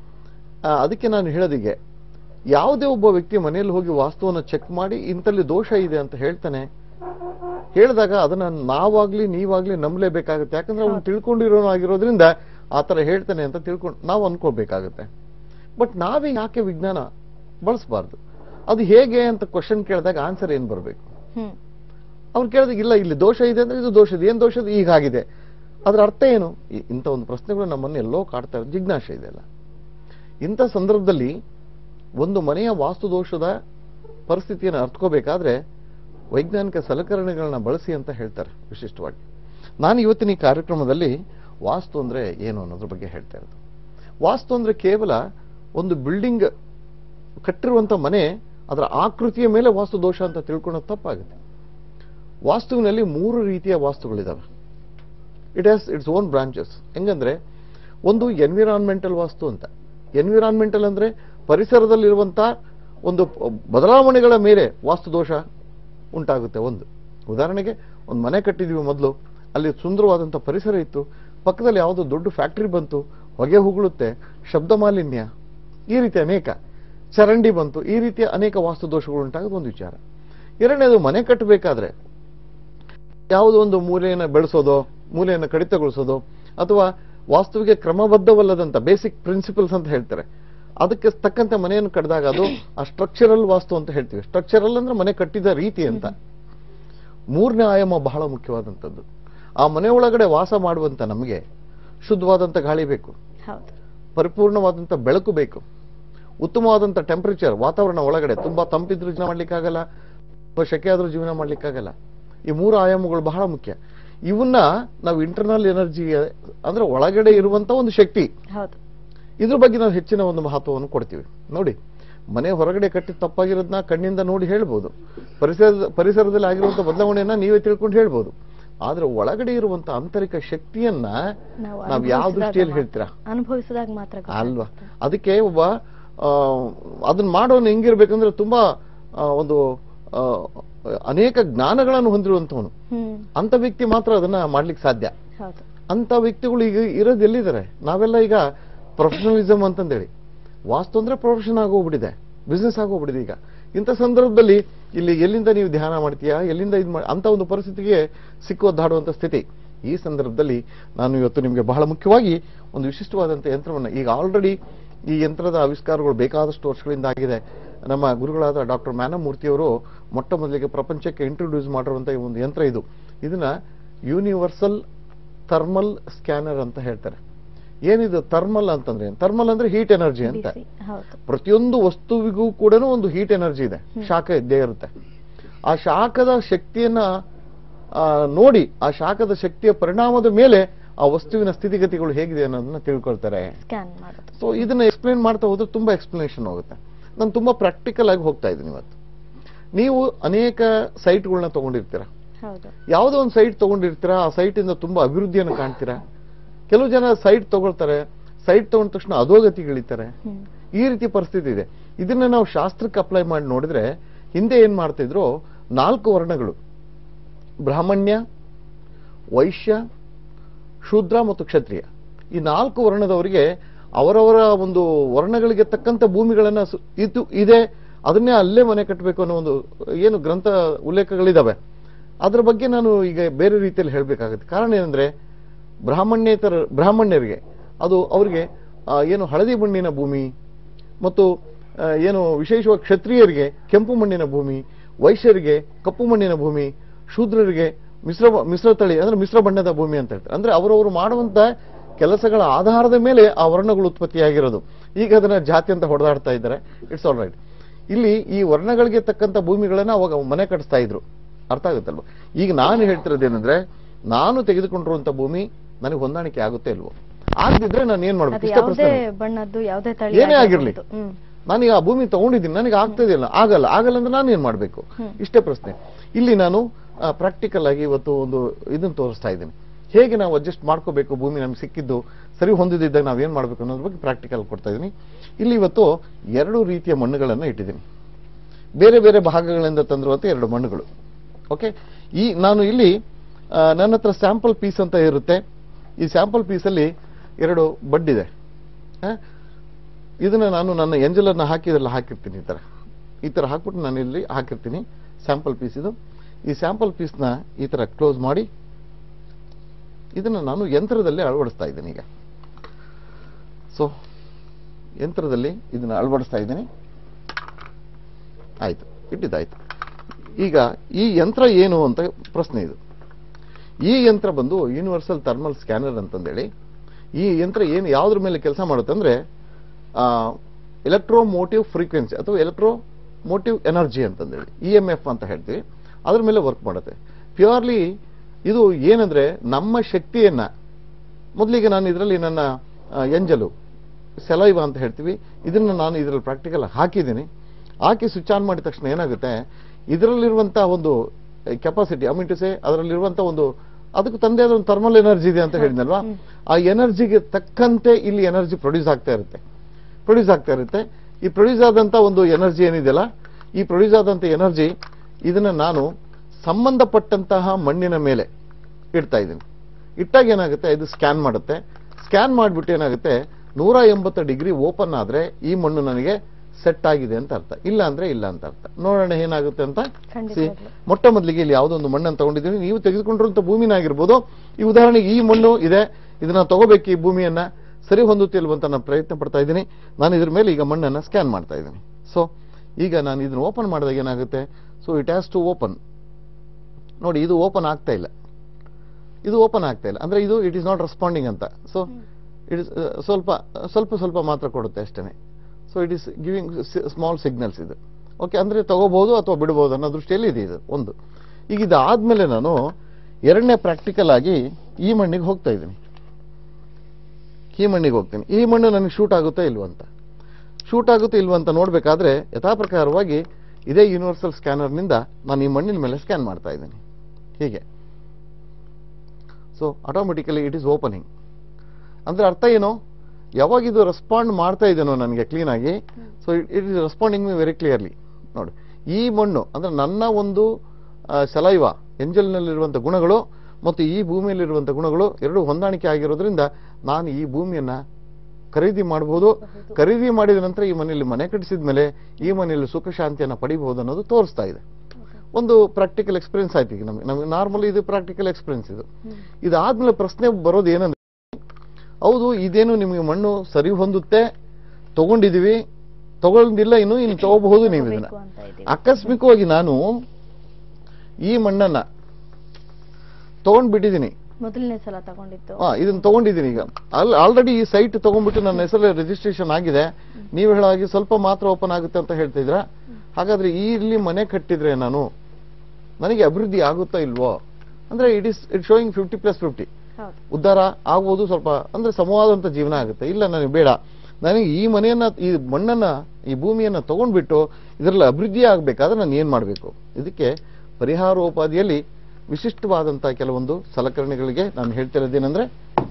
ಆ, ಅದಕ್ಕೆ ನಾನು ಹೇಳೋದಿಗೆ ಯಾವುದೇ ಒಬ್ಬ ವ್ಯಕ್ತಿ ಮನೆಯಲ್ಲಿ ಹೋಗಿ ವಾಸ್ತುವನ್ನು ಚೆಕ್ ಮಾಡಿ ಇಂಥಲ್ಲಿ ದೋಷ ಇದೆ ಅಂತ ಹೇಳ್ತಾನೆ ಹೇಳಿದಾಗ ಅದನ್ನ ನಾವಾಗ್ಲಿ ನೀವಾಗ್ಲಿ ನಂಬಲೇಬೇಕಾಗುತ್ತೆ ಯಾಕಂದ್ರೆ ಅವ್ನು ತಿಳ್ಕೊಂಡಿರೋನು ಆಗಿರೋದ್ರಿಂದ ಆ ಥರ ಹೇಳ್ತಾನೆ ಅಂತ ತಿಳ್ಕೊಂಡು ನಾವು ಅನ್ಕೋಬೇಕಾಗುತ್ತೆ ಬಟ್ ನಾವೇ ಯಾಕೆ ವಿಜ್ಞಾನ ಬಳಸಬಾರ್ದು ಅದು ಹೇಗೆ ಅಂತ ಕ್ವಶನ್ ಕೇಳಿದಾಗ ಆನ್ಸರ್ ಏನ್ ಬರಬೇಕು ಹ್ಮ್ ಅವ್ರು ಕೇಳಿದಾಗ ಇಲ್ಲ ಇಲ್ಲಿ ದೋಷ ಇದೆ ಅಂದ್ರೆ ಇದು ದೋಷ ಇದೆ ಏನ್ ದೋಷ ಇದೆ ಹೀಗಾಗಿದೆ ಅದ್ರ ಅರ್ಥ ಏನು ಇ- ಇಂಥ ಒಂದು ಪ್ರಶ್ನೆಗಳು ನಮ್ಮನ್ನು ಎಲ್ಲೋ ಕಾಡ್ತಾ ಇರೋದು ಜಿಜ್ಞಾಸೆ ಇದೆಯಲ್ಲ ಇಂಥ ಸಂದರ್ಭದಲ್ಲಿ ಒಂದು ಮನೆಯ ವಾಸ್ತು ದೋಷದ ಪರಿಸ್ಥಿತಿಯನ್ನು ಅರ್ಥಕೋಬೇಕಾದ್ರೆ ವೈಜ್ಞಾನಿಕ ಸಲಕರಣೆಗಳನ್ನ ಬಳಸಿ ಅಂತ ಹೇಳ್ತಾರೆ ವಿಶಿಷ್ಟವಾಗಿ ನಾನು ಇವತ್ತಿನ ಈ ಕಾರ್ಯಕ್ರಮದಲ್ಲಿ ವಾಸ್ತು ಅಂದ್ರೆ ಏನು ಅನ್ನೋದ್ರ ಬಗ್ಗೆ ಹೇಳ್ತಾ ಇರೋದು ವಾಸ್ತು ಅಂದ್ರೆ ಕೇವಲ ಒಂದು ಬಿಲ್ಡಿಂಗ್ ಕಟ್ಟಿರುವಂತ ಮನೆ ಅದರ ಆಕೃತಿಯ ಮೇಲೆ ವಾಸ್ತು ದೋಷ ಅಂತ ತಿಳ್ಕೊಳ್ಳೋದು ತಪ್ಪಾಗುತ್ತೆ ವಾಸ್ತುವಿನಲ್ಲಿ ಮೂರು ರೀತಿಯ ವಾಸ್ತುಗಳಿದಾವೆ it has its own branches ಹೆಂಗಂದ್ರೆ ಒಂದು ಎನ್ವಿರಾನ್ಮೆಂಟಲ್ ವಾಸ್ತು ಅಂತ ಎನ್ವಿರಾನ್ಮೆಂಟಲ್ ಅಂದ್ರೆ ಪರಿಸರದಲ್ಲಿರುವಂತ ಒಂದು ಬದಲಾವಣೆಗಳ ಮೇಲೆ ವಾಸ್ತು ದೋಷ ಉಂಟಾಗುತ್ತೆ ಒಂದು ಉದಾಹರಣೆಗೆ ಒಂದು ಮನೆ ಕಟ್ಟಿದ್ವಿ ಮೊದಲು ಅಲ್ಲಿ ಸುಂದರವಾದಂಥ ಪರಿಸರ ಇತ್ತು ಪಕ್ಕದಲ್ಲಿ ಯಾವುದೋ ದೊಡ್ಡ ಫ್ಯಾಕ್ಟರಿ ಬಂತು ಹೊಗೆ ಹುಗುಳುತ್ತೆ ಶಬ್ದ ಮಾಲಿನ್ಯ ಈ ರೀತಿ ಅನೇಕ ಚರಂಡಿ ಬಂತು ಈ ರೀತಿಯ ಅನೇಕ ವಾಸ್ತು ದೋಷಗಳು ಉಂಟಾಗೋದು ಒಂದು ವಿಚಾರ ಎರಡನೇದು ಮನೆ ಕಟ್ಟಬೇಕಾದ್ರೆ ಯಾವುದೋ ಒಂದು ಮೂಲೆಯನ್ನು ಬೆಳೆಸೋದು ಮೂಲೆಯನ್ನು ಕಡಿತಗೊಳಿಸೋದು ಅಥವಾ ವಾಸ್ತುವಿಗೆ ಕ್ರಮಬದ್ಧವಲ್ಲದಂತ ಬೇಸಿಕ್ ಪ್ರಿನ್ಸಿಪಲ್ಸ್ ಅಂತ ಹೇಳ್ತಾರೆ ಅದಕ್ಕೆ ತಕ್ಕಂತೆ ಮನೆಯನ್ನು ಕಟ್ಟಿದಾಗ ಅದು ಆ ಸ್ಟ್ರಕ್ಚರಲ್ ವಾಸ್ತು ಅಂತ ಹೇಳ್ತೀವಿ ಸ್ಟ್ರಕ್ಚರಲ್ ಅಂದ್ರೆ ಮನೆ ಕಟ್ಟಿದ ರೀತಿ ಅಂತ ಮೂರನೇ ಆಯಾಮ ಬಹಳ ಮುಖ್ಯವಾದಂಥದ್ದು ಆ ಮನೆ ಒಳಗಡೆ ವಾಸ ಮಾಡುವಂತ ನಮಗೆ ಶುದ್ಧವಾದಂಥ ಗಾಳಿ ಬೇಕು ಹೌದು ಪರಿಪೂರ್ಣವಾದಂಥ ಬೆಳಕು ಬೇಕು ಉತ್ತಮವಾದಂಥ ಟೆಂಪರೇಚರ್ ವಾತಾವರಣ ಒಳಗಡೆ ತುಂಬಾ ತಂಪಿದ್ರೂ ಜೀವನ ಮಾಡ್ಲಿಕ್ಕಾಗಲ್ಲ ತುಂಬಾ ಶೆಕೆ ಆದ್ರೂ ಜೀವನ ಮಾಡ್ಲಿಕ್ಕಾಗಲ್ಲ ಈ ಮೂರು ಆಯಾಮಗಳು ಬಹಳ ಮುಖ್ಯ ಇವನ್ನ ನಾವು ಇಂಟರ್ನಲ್ ಎನರ್ಜಿ ಅಂದ್ರೆ ಒಳಗಡೆ ಇರುವಂತ ಒಂದು ಶಕ್ತಿ ಹೌದು ಇದ್ರ ಬಗ್ಗೆ ನಾವು ಹೆಚ್ಚಿನ ಒಂದು ಮಹತ್ವವನ್ನು ಕೊಡ್ತೀವಿ ನೋಡಿ ಮನೆ ಹೊರಗಡೆ ಕಟ್ಟಿ ತಪ್ಪಾಗಿರೋದನ್ನ ಕಣ್ಣಿಂದ ನೋಡಿ ಹೇಳ್ಬೋದು ಪರಿಸರದ ಪರಿಸರದಲ್ಲಿ ಆಗಿರುವಂತ ಬದಲಾವಣೆಯನ್ನ ನೀವೇ ತಿಳ್ಕೊಂಡು ಹೇಳ್ಬೋದು ಆದ್ರೆ ಒಳಗಡೆ ಇರುವಂತ ಆಂತರಿಕ ಶಕ್ತಿಯನ್ನ ನಾವು ನಾವ್ ಯಾವ ಅನುಭವಿಸಿದಾಗ ದೃಷ್ಟಿಯಲ್ಲಿ ಮಾತ್ರ- ಹೇಳ್ತೀರಾ ಅನುಭವಿಸಿದಾಗ ಮಾತ್ರ ಅಲ್ವಾ ಗೊತ್ತಾಗುತ್ತೆ. ಅದಕ್ಕೆ ಒಬ್ಬ ಆ, ಅದನ್ನ ಮಾಡೋನು ಹೆಂಗಿರ್ಬೇಕಂದ್ರೆ ತುಂಬಾ ಆ, ಒಂದು ಆ, ಅನೇಕ ಜ್ಞಾನಗಳನ್ನು ಹೊಂದಿರುವಂತವನು ಹ್ಮ್ ಅಂತ ವ್ಯಕ್ತಿ ಮಾತ್ರ ಅದನ್ನ ಮಾಡ್ಲಿಕ್ಕೆ ಸಾಧ್ಯ ಹೌದು ಅಂತ ವ್ಯಕ್ತಿಗಳು ಈಗ ಇರೋದು ಎಲ್ಲಿದ್ದಾರೆ ನಾವೆಲ್ಲ ಈಗ ಪ್ರೊಫೆಷನಲಿಸಮ್ ಅಂತಂದೇಳಿ ವಾಸ್ತು ಅಂದ್ರೆ ಪ್ರೊಫೆಷನ್ ಆಗೋಗ್ಬಿಟ್ಟಿದೆ ಬಿಸ್ನೆಸ್ ಆಗೋಗ್ಬಿಟ್ಟಿದೆ ಈಗ ಇಂಥ ಸಂದರ್ಭದಲ್ಲಿ ಇಲ್ಲಿ ಎಲ್ಲಿಂದ ನೀವು ಧ್ಯಾನ ಮಾಡ್ತೀಯಾ ಎಲ್ಲಿಂದ ಇದು ಮಾಡಿ ಅಂತ ಒಂದು ಪರಿಸ್ಥಿತಿಗೆ ಸಿಕ್ಕೋದಾಡುವಂಥ ಸ್ಥಿತಿ ಈ ಸಂದರ್ಭದಲ್ಲಿ ನಾನು ಇವತ್ತು ನಿಮಗೆ ಬಹಳ ಮುಖ್ಯವಾಗಿ ಒಂದು ವಿಶಿಷ್ಟವಾದಂಥ ಯಂತ್ರವನ್ನು ಈಗ ಆಲ್ರೆಡಿ ಈ ಯಂತ್ರದ ಆವಿಷ್ಕಾರಗಳು ಬೇಕಾದಷ್ಟು ವರ್ಷಗಳಿಂದ ಆಗಿದೆ ನಮ್ಮ ಗುರುಗಳಾದ ಡಾಕ್ಟರ್ ಮ್ಯಾನಮೂರ್ತಿಯವರು ಮೊಟ್ಟ ಮೊದಲಿಗೆ ಪ್ರಪಂಚಕ್ಕೆ ಇಂಟ್ರೊಡ್ಯೂಸ್ ಮಾಡಿರುವಂತಹ ಈ ಒಂದು ಯಂತ್ರ ಇದು ಇದನ್ನ ಯೂನಿವರ್ಸಲ್ ಥರ್ಮಲ್ ಸ್ಕ್ಯಾನರ್ ಅಂತ ಹೇಳ್ತಾರೆ ಏನಿದು ಥರ್ಮಲ್ ಅಂತಂದ್ರೆ ಥರ್ಮಲ್ ಅಂದ್ರೆ ಹೀಟ್ ಎನರ್ಜಿ ಅಂತ ಬಿಸಿ ಹೌದು ಪ್ರತಿಯೊಂದು ವಸ್ತುವಿಗೂ ಕೂಡ ಒಂದು ಹೀಟ್ ಎನರ್ಜಿ ಇದೆ ಶಾಖ ಇದ್ದೇ ಇರುತ್ತೆ ಆ ಶಾಖದ ಶಕ್ತಿಯನ್ನ ಆ, ನೋಡಿ ಆ ಶಾಖದ ಶಕ್ತಿಯ ಪರಿಣಾಮದ ಮೇಲೆ ಆ ವಸ್ತುವಿನ ಸ್ಥಿತಿಗತಿಗಳು ಹೇಗಿದೆ ಅನ್ನೋದನ್ನ ತಿಳ್ಕೊಳ್ತಾರೆ ಸ್ಕ್ಯಾನ್ ಮಾಡೋದು ಸೊ ಇದನ್ನ ಎಕ್ಸ್ಪ್ಲೇನ್ ಮಾಡ್ತಾ ಹೋದ್ರೆ ತುಂಬಾ ಎಕ್ಸ್ಪ್ಲನೇಷನ್ ಹೋಗುತ್ತೆ ನಾನು ತುಂಬಾ ಪ್ರಾಕ್ಟಿಕಲ್ ಆಗಿ ಹೋಗ್ತಾ ಇದ್ದೀನಿ ಇವತ್ತು ನೀವು ಅನೇಕ ಸೈಟ್ಗಳನ್ನ ತಗೊಂಡಿರ್ತೀರ ಹೌದು ಯಾವುದೋ ಒಂದು ಸೈಟ್ ತಗೊಂಡಿರ್ತೀರಾ ಆ ಸೈಟ್ ಇಂದ ತುಂಬಾ ಅಭಿವೃದ್ಧಿಯನ್ನು ಕಾಣ್ತೀರಾ ಕೆಲವು ಜನ ಸೈಟ್ ತಗೊಳ್ತಾರೆ ಸೈಟ್ ತಗೊಂಡ ತಕ್ಷಣ ಅಧೋಗತಿಗಳಿತಾರೆ ಹ್ಮ್ ಈ ರೀತಿ ಪರಿಸ್ಥಿತಿ ಇದೆ ಇದನ್ನ ನಾವು ಶಾಸ್ತ್ರಕ್ಕೆ ಅಪ್ಲೈ ಮಾಡಿ ನೋಡಿದ್ರೆ ಹಿಂದೆ ಏನ್ ಮಾಡ್ತಿದ್ರು ನಾಲ್ಕು ವರ್ಣಗಳು ಬ್ರಾಹ್ಮಣ್ಯ ವೈಶ್ಯ ಶೂದ್ರ ಮತ್ತು ಕ್ಷತ್ರಿಯ ಈ ನಾಲ್ಕು ವರ್ಣದವರಿಗೆ ಅವರವರ ಒಂದು ವರ್ಣಗಳಿಗೆ ತಕ್ಕಂತ ಭೂಮಿಗಳನ್ನ ಸು- ಇದು ಇದೆ ಅದನ್ನೇ ಅಲ್ಲೇ ಮನೆ ಕಟ್ಟಬೇಕು ಅನ್ನೋ ಒಂದು ಏನು ಗ್ರಂಥ ಉಲ್ಲೇಖಗಳಿದಾವೆ ಅದ್ರ ಬಗ್ಗೆ ನಾನು ಈಗ ಬೇರೆ ರೀತಿಯಲ್ಲಿ ಹೇಳಬೇಕಾಗುತ್ತೆ ಕಾರಣ ಏನಂದ್ರೆ ಬ್ರಾಹ್ಮಣ್ಯೇತರ ಬ್ರಾಹ್ಮಣ್ಯರಿಗೆ ಅದು ಅವರಿಗೆ ಆ, ಏನು ಹಳದಿ ಮಣ್ಣಿನ ಭೂಮಿ ಮತ್ತು ಆ, ಏನು ವಿಶೇಷವಾಗಿ ಕ್ಷತ್ರಿಯರಿಗೆ ಕೆಂಪು ಮಣ್ಣಿನ ಭೂಮಿ ವೈಶ್ಯರಿಗೆ ಕಪ್ಪು ಮಣ್ಣಿನ ಭೂಮಿ ಶೂದ್ರರಿಗೆ ಮಿಶ್ರ ಮಿಶ್ರ ತಳಿ ಅಂದ್ರೆ ಮಿಶ್ರ ಬಣ್ಣದ ಭೂಮಿ ಅಂತ ಹೇಳ್ತಾರೆ ಅಂದ್ರೆ ಅವರವರು ಮಾಡುವಂತ ಕೆಲಸಗಳ ಆಧಾರದ ಮೇಲೆ ಆ ವರ್ಣಗಳು ಉತ್ಪತ್ತಿಯಾಗಿರೋದು ಈಗ ಅದನ್ನ ಜಾತಿ ಅಂತ ಹೊಡೆದಾಡ್ತಾ ಇದ್ದಾರೆ ಇಟ್ಸ್ ಆಲ್ ರೈಟ್ ಇಲ್ಲಿ ಈ ವರ್ಣಗಳಿಗೆ ತಕ್ಕಂತ ಭೂಮಿಗಳನ್ನ ಅವಾಗ ಮನೆ ಕಟ್ಟಿಸ್ತಾ ಇದ್ರು ಅರ್ಥ ಆಗುತ್ತಲ್ವ ಈಗ ನಾನು ಹೇಳ್ತಿರೋದೇನಂದ್ರೆ ನಾನು ತೆಗೆದುಕೊಂಡಿರುವಂತ ಭೂಮಿ ನನಗೆ ಹೊಂದಾಣಿಕೆ ಆಗುತ್ತೆ ಇಲ್ವೋ ಆಗದಿದ್ರೆ ನಾನು ಏನ್ ಮಾಡ್ಬೇಕು ಅದು ಇಷ್ಟೇ ಯಾವುದೇ ಪ್ರಶ್ನೆ ಬಣ್ಣದ್ದು ಯಾವುದೇ ತಳಿ ಏನೇ ಆಗಿರ್ಲಿ. ಆಗಿರ್ಬೋದು. ಹ್ಮ್ ನಾನೀಗ ಆ ಭೂಮಿ ತಗೊಂಡಿದ್ದೀನಿ ನನಗೆ ಆಗ್ತದಿಲ್ಲ ಆಗಲ್ಲ ಆಗಲ್ಲ ಅಂದ್ರೆ ನಾನು ಏನ್ ಮಾಡ್ಬೇಕು ಹ್ಮ್. ಇಷ್ಟೇ ಪ್ರಶ್ನೆ ಇಲ್ಲಿ ನಾನು ಪ್ರಾಕ್ಟಿಕಲ್ ಆಗಿ ಇವತ್ತು ಒಂದು ಇದನ್ನ ತೋರಿಸ್ತಾ ಇದ್ದೀನಿ ಹೇಗೆ ನಾವು ಅಡ್ಜಸ್ಟ್ ಮಾಡ್ಕೋಬೇಕು ಭೂಮಿ ನಮ್ಗೆ ಸಿಕ್ಕಿದ್ದು ಸರಿ ಹೊಂದಿದ್ದಾಗ ನಾವು ಏನ್ ಮಾಡ್ಬೇಕು ಅನ್ನೋದ್ರ ಬಗ್ಗೆ ಪ್ರಾಕ್ಟಿಕಲ್ ಕೊಡ್ತಾ ಇದ್ದೀನಿ ಇಲ್ಲಿ ಇವತ್ತು ಎರಡು ರೀತಿಯ ಮಣ್ಣುಗಳನ್ನ ಇಟ್ಟಿದ್ದೀನಿ ಬೇರೆ ಬೇರೆ ಭಾಗಗಳಿಂದ ತಂದಿರುವಂತ ಎರಡು ಮಣ್ಣುಗಳು ಓಕೆ ಈ ನಾನು ಇಲ್ಲಿ ಆ, ನನ್ನ ಹತ್ರ ಸ್ಯಾಂಪಲ್ ಪೀಸ್ ಅಂತ ಇರುತ್ತೆ ಈ ಸ್ಯಾಂಪಲ್ ಪೀಸಲ್ಲಿ ಎರಡು ಬಡ್ಡಿದೆ ಆ, ಇದನ್ನ ನಾನು ನನ್ನ ಎಂಜಲನ್ನ ಹಾಕಿ ಇದೆಲ್ಲ ಹಾಕಿರ್ತೀನಿ ಈ ತರ ಈ ತರ ಹಾಕ್ಬಿಟ್ಟು ನಾನು ಇಲ್ಲಿ ಹಾಕಿರ್ತೀನಿ ಸ್ಯಾಂಪಲ್ ಪೀಸ್ ಇದು ಈ ಸ್ಯಾಂಪಲ್ ಪೀಸ್ನ ಈ ತರ ಕ್ಲೋಸ್ ಮಾಡಿ ಇದನ್ನ ನಾನು ಯಂತ್ರದಲ್ಲಿ ಅಳವಡಿಸ್ತಾ ಇದ್ದೀನಿ ಈಗ ಸೊ ಯಂತ್ರದಲ್ಲಿ ಇದನ್ನ ಅಳವಡಿಸ್ತಾ ಇದ್ದೀನಿ ಆಯ್ತು ಇಟ್ಟಿದ್ದಾಯ್ತು ಈಗ ಈ ಯಂತ್ರ ಏನು ಅಂತ ಪ್ರಶ್ನೆ ಇದು ಈ ಯಂತ್ರ ಬಂದು ಯೂನಿವರ್ಸಲ್ ಥರ್ಮಲ್ ಸ್ಕ್ಯಾನರ್ ಅಂತಂದೇಳಿ ಈ ಯಂತ್ರ ಏನು ಯಾವ್ದ್ರ ಮೇಲೆ ಕೆಲಸ ಮಾಡುತ್ತೆ ಅಂದ್ರೆ ಎಲೆಕ್ಟ್ರೋಮೋಟಿವ್ ಫ್ರೀಕ್ವೆನ್ಸಿ ಅಥವಾ ಎಲೆಕ್ಟ್ರೋ ಮೋಟಿವ್ ಎನರ್ಜಿ ಅಂತಂದೇಳಿ ಇ ಎಮ್ ಎಫ್ ಅಂತ ಹೇಳ್ತೀವಿ ಅದ್ರ ಮೇಲೆ ವರ್ಕ್ ಮಾಡುತ್ತೆ ಪ್ಯೂರ್ಲಿ ಇದು ಏನಂದ್ರೆ ನಮ್ಮ ಶಕ್ತಿಯನ್ನ ಮೊದಲಿಗೆ ನಾನು ಇದರಲ್ಲಿ ನನ್ನ ಆ, ಎಂಜಲು ಸೆಲೈವ ಅಂತ ಹೇಳ್ತೀವಿ ಇದನ್ನ ನಾನು ಇದರಲ್ಲಿ ಪ್ರಾಕ್ಟಿಕಲ್ ಹಾಕಿದ್ದೀನಿ ಹಾಕಿ ಸ್ವಿಚ್ ಆನ್ ಮಾಡಿದ ತಕ್ಷಣ ಏನಾಗುತ್ತೆ ಇದರಲ್ಲಿರುವಂತಹ ಒಂದು ಕೆಪಾಸಿಟಿ ಅಮಿಟಸೆ ಅದರಲ್ಲಿರುವಂತಹ ಒಂದು ಅದಕ್ಕೆ ತಂದೆ ಆದ ಒಂದು ಥರ್ಮಲ್ ಎನರ್ಜಿ ಇದೆ ಅಂತ ಹೇಳಿದ್ನಲ್ವಾ ಆ ಎನರ್ಜಿಗೆ ತಕ್ಕಂತೆ ಇಲ್ಲಿ ಎನರ್ಜಿ ಪ್ರೊಡ್ಯೂಸ್ ಆಗ್ತಾ ಇರುತ್ತೆ ಪ್ರೊಡ್ಯೂಸ್ ಆಗ್ತಾ ಇರುತ್ತೆ ಈ ಪ್ರೊಡ್ಯೂಸ್ ಆದಂತ ಒಂದು ಎನರ್ಜಿ ಏನಿದೆಯಲ್ಲ ಈ ಪ್ರೊಡ್ಯೂಸ್ ಆದಂತ ಎನರ್ಜಿ ಇದನ್ನ ನಾನು ಸಂಬಂಧಪಟ್ಟಂತಹ ಮಣ್ಣಿನ ಮೇಲೆ ಇಡ್ತಾ ಇದ್ದೀನಿ ಇಟ್ಟಾಗ ಏನಾಗುತ್ತೆ ಇದು ಸ್ಕ್ಯಾನ್ ಮಾಡುತ್ತೆ ಸ್ಕ್ಯಾನ್ ಮಾಡಿಬಿಟ್ಟು ಏನಾಗುತ್ತೆ ನೂರ ಎಂಬತ್ತು ಡಿಗ್ರಿ ಓಪನ್ ಆದ್ರೆ ಈ ಮಣ್ಣು ನನಗೆ ಸೆಟ್ ಆಗಿದೆ ಅಂತ ಅರ್ಥ ಇಲ್ಲ ಅಂದ್ರೆ ಇಲ್ಲ ಅಂತ ಅರ್ಥ ನೋಡೋಣ ಏನಾಗುತ್ತೆ ಅಂತ ಖಂಡಿತವಾಗ್ಲೂ. See, ಮೊಟ್ಟ ಮೊದಲಿಗೆ ಇಲ್ಲಿ ಯಾವುದೋ ಒಂದು ಮಣ್ಣನ್ನು ತಗೊಂಡಿದ್ದೀನಿ ನೀವು ತೆಗೆದುಕೊಂಡಿರುವಂತ ಭೂಮಿನ ಆಗಿರ್ಬೋದು ಈ ಉದಾಹರಣೆಗೆ ಈ ಮಣ್ಣು ಇದೆ ಇದನ್ನ ತಗೋಬೇಕು ಈ ಭೂಮಿಯನ್ನ ಸರಿ ಹೊಂದುತ್ತಿಲ್ವ ಅಂತ ನಾನು ಪ್ರಯತ್ನ ಪಡ್ತಾ ಇದ್ದೀನಿ ನಾನು ಇದ್ರ ಮೇಲೆ ಈಗ ಮಣ್ಣನ್ನ ಸ್ಕ್ಯಾನ್ ಮಾಡ್ತಾ ಇದ್ದೀನಿ ಸೊ ಈಗ ನಾನು ಇದನ್ನ ಓಪನ್ ಮಾಡಿದಾಗ ಏನಾಗುತ್ತೆ so it has to open ನೋಡಿ ಇದು ಓಪನ್ ಆಗ್ತಾ ಇಲ್ಲ ಇದು ಓಪನ್ ಆಗ್ತಾ ಇಲ್ಲ ಅಂದ್ರೆ ಇದು ಇಟ್ ಇಸ್ ನಾಟ್ ರೆಸ್ಪಾಂಡಿಂಗ್ ಅಂತ ಸೊ ಇಟ್ ಇಸ್ ಸ್ವಲ್ಪ ಸ್ವಲ್ಪ ಸ್ವಲ್ಪ ಮಾತ್ರ ಕೊಡುತ್ತೆ ಅಷ್ಟೇ so it is giving small signals ಇದು ಓಕೆ ಅಂದ್ರೆ ತಗೋಬಹುದು ಅಥವಾ ಬಿಡಬಹುದು ಅನ್ನೋ ದೃಷ್ಟಿಯಲ್ಲಿ ಇದೆ ಇದು ಒಂದು ಈಗ ಇದಾದ್ಮೇಲೆ ನಾನು ಎರಡನೇ ಪ್ರಾಕ್ಟಿಕಲ್ ಆಗಿ ಈ ಮಣ್ಣಿಗೆ ಹೋಗ್ತಾ ಇದ್ದೀನಿ ಈ ಮಣ್ಣಿಗೆ ಹೋಗ್ತೀನಿ ಈ ಮಣ್ಣು ನನಗೆ ಶೂಟ್ ಆಗುತ್ತಾ ಇಲ್ವಾ ಅಂತ ಶೂಟ್ ಆಗುತ್ತೆ ಇಲ್ವಾ ಅಂತ ನೋಡ್ಬೇಕಾದ್ರೆ ಯಥಾ ಪ್ರಕಾರವಾಗಿ ಇದೇ ಯೂನಿವರ್ಸಲ್ ಸ್ಕ್ಯಾನರ್ನಿಂದ ನಾನು ಈ ಮಣ್ಣಿನ ಮೇಲೆ ಸ್ಕ್ಯಾನ್ ಮಾಡ್ತಾ ಇದ್ದೀನಿ ಹೀಗೆ so automatically it is opening ಅಂದ್ರೆ ಅರ್ಥ ಏನು ಯಾವಾಗ ಇದು ರೆಸ್ಪಾಂಡ್ ಮಾಡ್ತಾ ಇದೆನೋ ನನಗೆ ಕ್ಲೀನ್ ಆಗಿ so it is responding me very clearly ನೋಡಿ ಈ ಮಣ್ಣು ಅಂದ್ರೆ ನನ್ನ ಒಂದು ಸಲೈವ ಎಂಜಲ್ನಲ್ಲಿರುವಂಥ ಗುಣಗಳು ಮತ್ತು ಈ ಭೂಮಿಯಲ್ಲಿರುವಂಥ ಗುಣಗಳು ಎರಡು ಹೊಂದಾಣಿಕೆ ಆಗಿರೋದ್ರಿಂದ ನಾನು ಈ ಭೂಮಿಯನ್ನ ಖರೀದಿ ಮಾಡಬಹುದು ಖರೀದಿ ಮಾಡಿದ ನಂತರ ಈ ಮನೆಯಲ್ಲಿ ಮನೆ ಕಟ್ಟಿಸಿದ ಮೇಲೆ ಈ ಮನೆಯಲ್ಲಿ ಸುಖ ಶಾಂತಿಯನ್ನ ಪಡಿಬಹುದು ಅನ್ನೋದು ತೋರಿಸ್ತಾ ಇದೆ ಒಂದು ಪ್ರಾಕ್ಟಿಕಲ್ ಎಕ್ಸ್ಪೀರಿಯನ್ಸ್ ಆಯ್ತು ಈಗ ನಮಗೆ ನಮಗೆ ನಾರ್ಮಲಿ ಇದು ಪ್ರಾಕ್ಟಿಕಲ್ ಎಕ್ಸ್ಪೀರಿಯನ್ಸ್ ಇದು ಇದಾದ್ಮೇಲೆ ಪ್ರಶ್ನೆ ಬರೋದು ಏನಂದ್ರೆ ಹೌದು ಇದೇನು ನಿಮಗೆ ಮಣ್ಣು ಸರಿ ಹೊಂದುತ್ತೆ ತಗೊಂಡಿದೀವಿ ತಗೊಳ್ದಿಲ್ಲ ಇನ್ನು ಇನ್ನು ತಗೋಬಹುದು ನೀವು ಇದನ್ನ ತಗೋಬೇಕು ಅಂತ ಇದೀವಿ. ಆಕಸ್ಮಿಕವಾಗಿ ನಾನು ಈ ಮಣ್ಣನ್ನ ತಗೊಂಡ್ಬಿಟ್ಟಿದ್ದೀನಿ ಮೊದಲನೇ ಸಲ ತಗೊಂಡಿದ್ದು ಹಾ ಇದನ್ನ ತಗೊಂಡಿದ್ದೀನಿ ಈಗ ಅಲ್ಲಿ ಆಲ್ರೆಡಿ ಈ ಸೈಟ್ ತಗೊಂಡ್ಬಿಟ್ಟು ನನ್ನ ಹೆಸರಲ್ಲಿ ರಿಜಿಸ್ಟ್ರೇಷನ್ ಆಗಿದೆ ನೀವು ಹೇಳೋ ಹಾಗೆ ಸ್ವಲ್ಪ ಮಾತ್ರ ಓಪನ್ ಆಗುತ್ತೆ ಅಂತ ಹೇಳ್ತಿದ್ರ ಹಾಗಾದ್ರೆ ಈ ಇಲ್ಲಿ ಮನೆ ಕಟ್ಟಿದ್ರೆ ನಾನು ನನಗೆ ಅಭಿವೃದ್ಧಿ ಆಗುತ್ತಾ ಇಲ್ವೋ ಅಂದ್ರೆ it is it showing fifty plus fifty ಹೌದು ಉದ್ಧಾರ ಆಗ್ಬೋದು ಸ್ವಲ್ಪ ಅಂದ್ರೆ ಸಮವಾದಂತ ಜೀವನ ಆಗುತ್ತೆ ಇಲ್ಲ ನನಗೆ ಬೇಡ ನನಗೆ ಈ ಮನೆಯನ್ನ ಈ ಮಣ್ಣನ್ನ ಈ ಭೂಮಿಯನ್ನ ತಗೊಂಡ್ಬಿಟ್ಟು ಇದರಲ್ಲಿ ಅಭಿವೃದ್ಧಿ ಆಗ್ಬೇಕಾದ್ರೆ ನಾನು ಏನ್ ಮಾಡಬೇಕು ಇದಕ್ಕೆ ಪರಿಹಾರೋಪಾದಿಯಲ್ಲಿ ವಿಶಿಷ್ಟವಾದಂತಹ ಕೆಲವೊಂದು ಸಲಕರಣೆಗಳಿಗೆ ನಾನು ಹೇಳ್ತಿರೋದೇನೆಂದ್ರೆ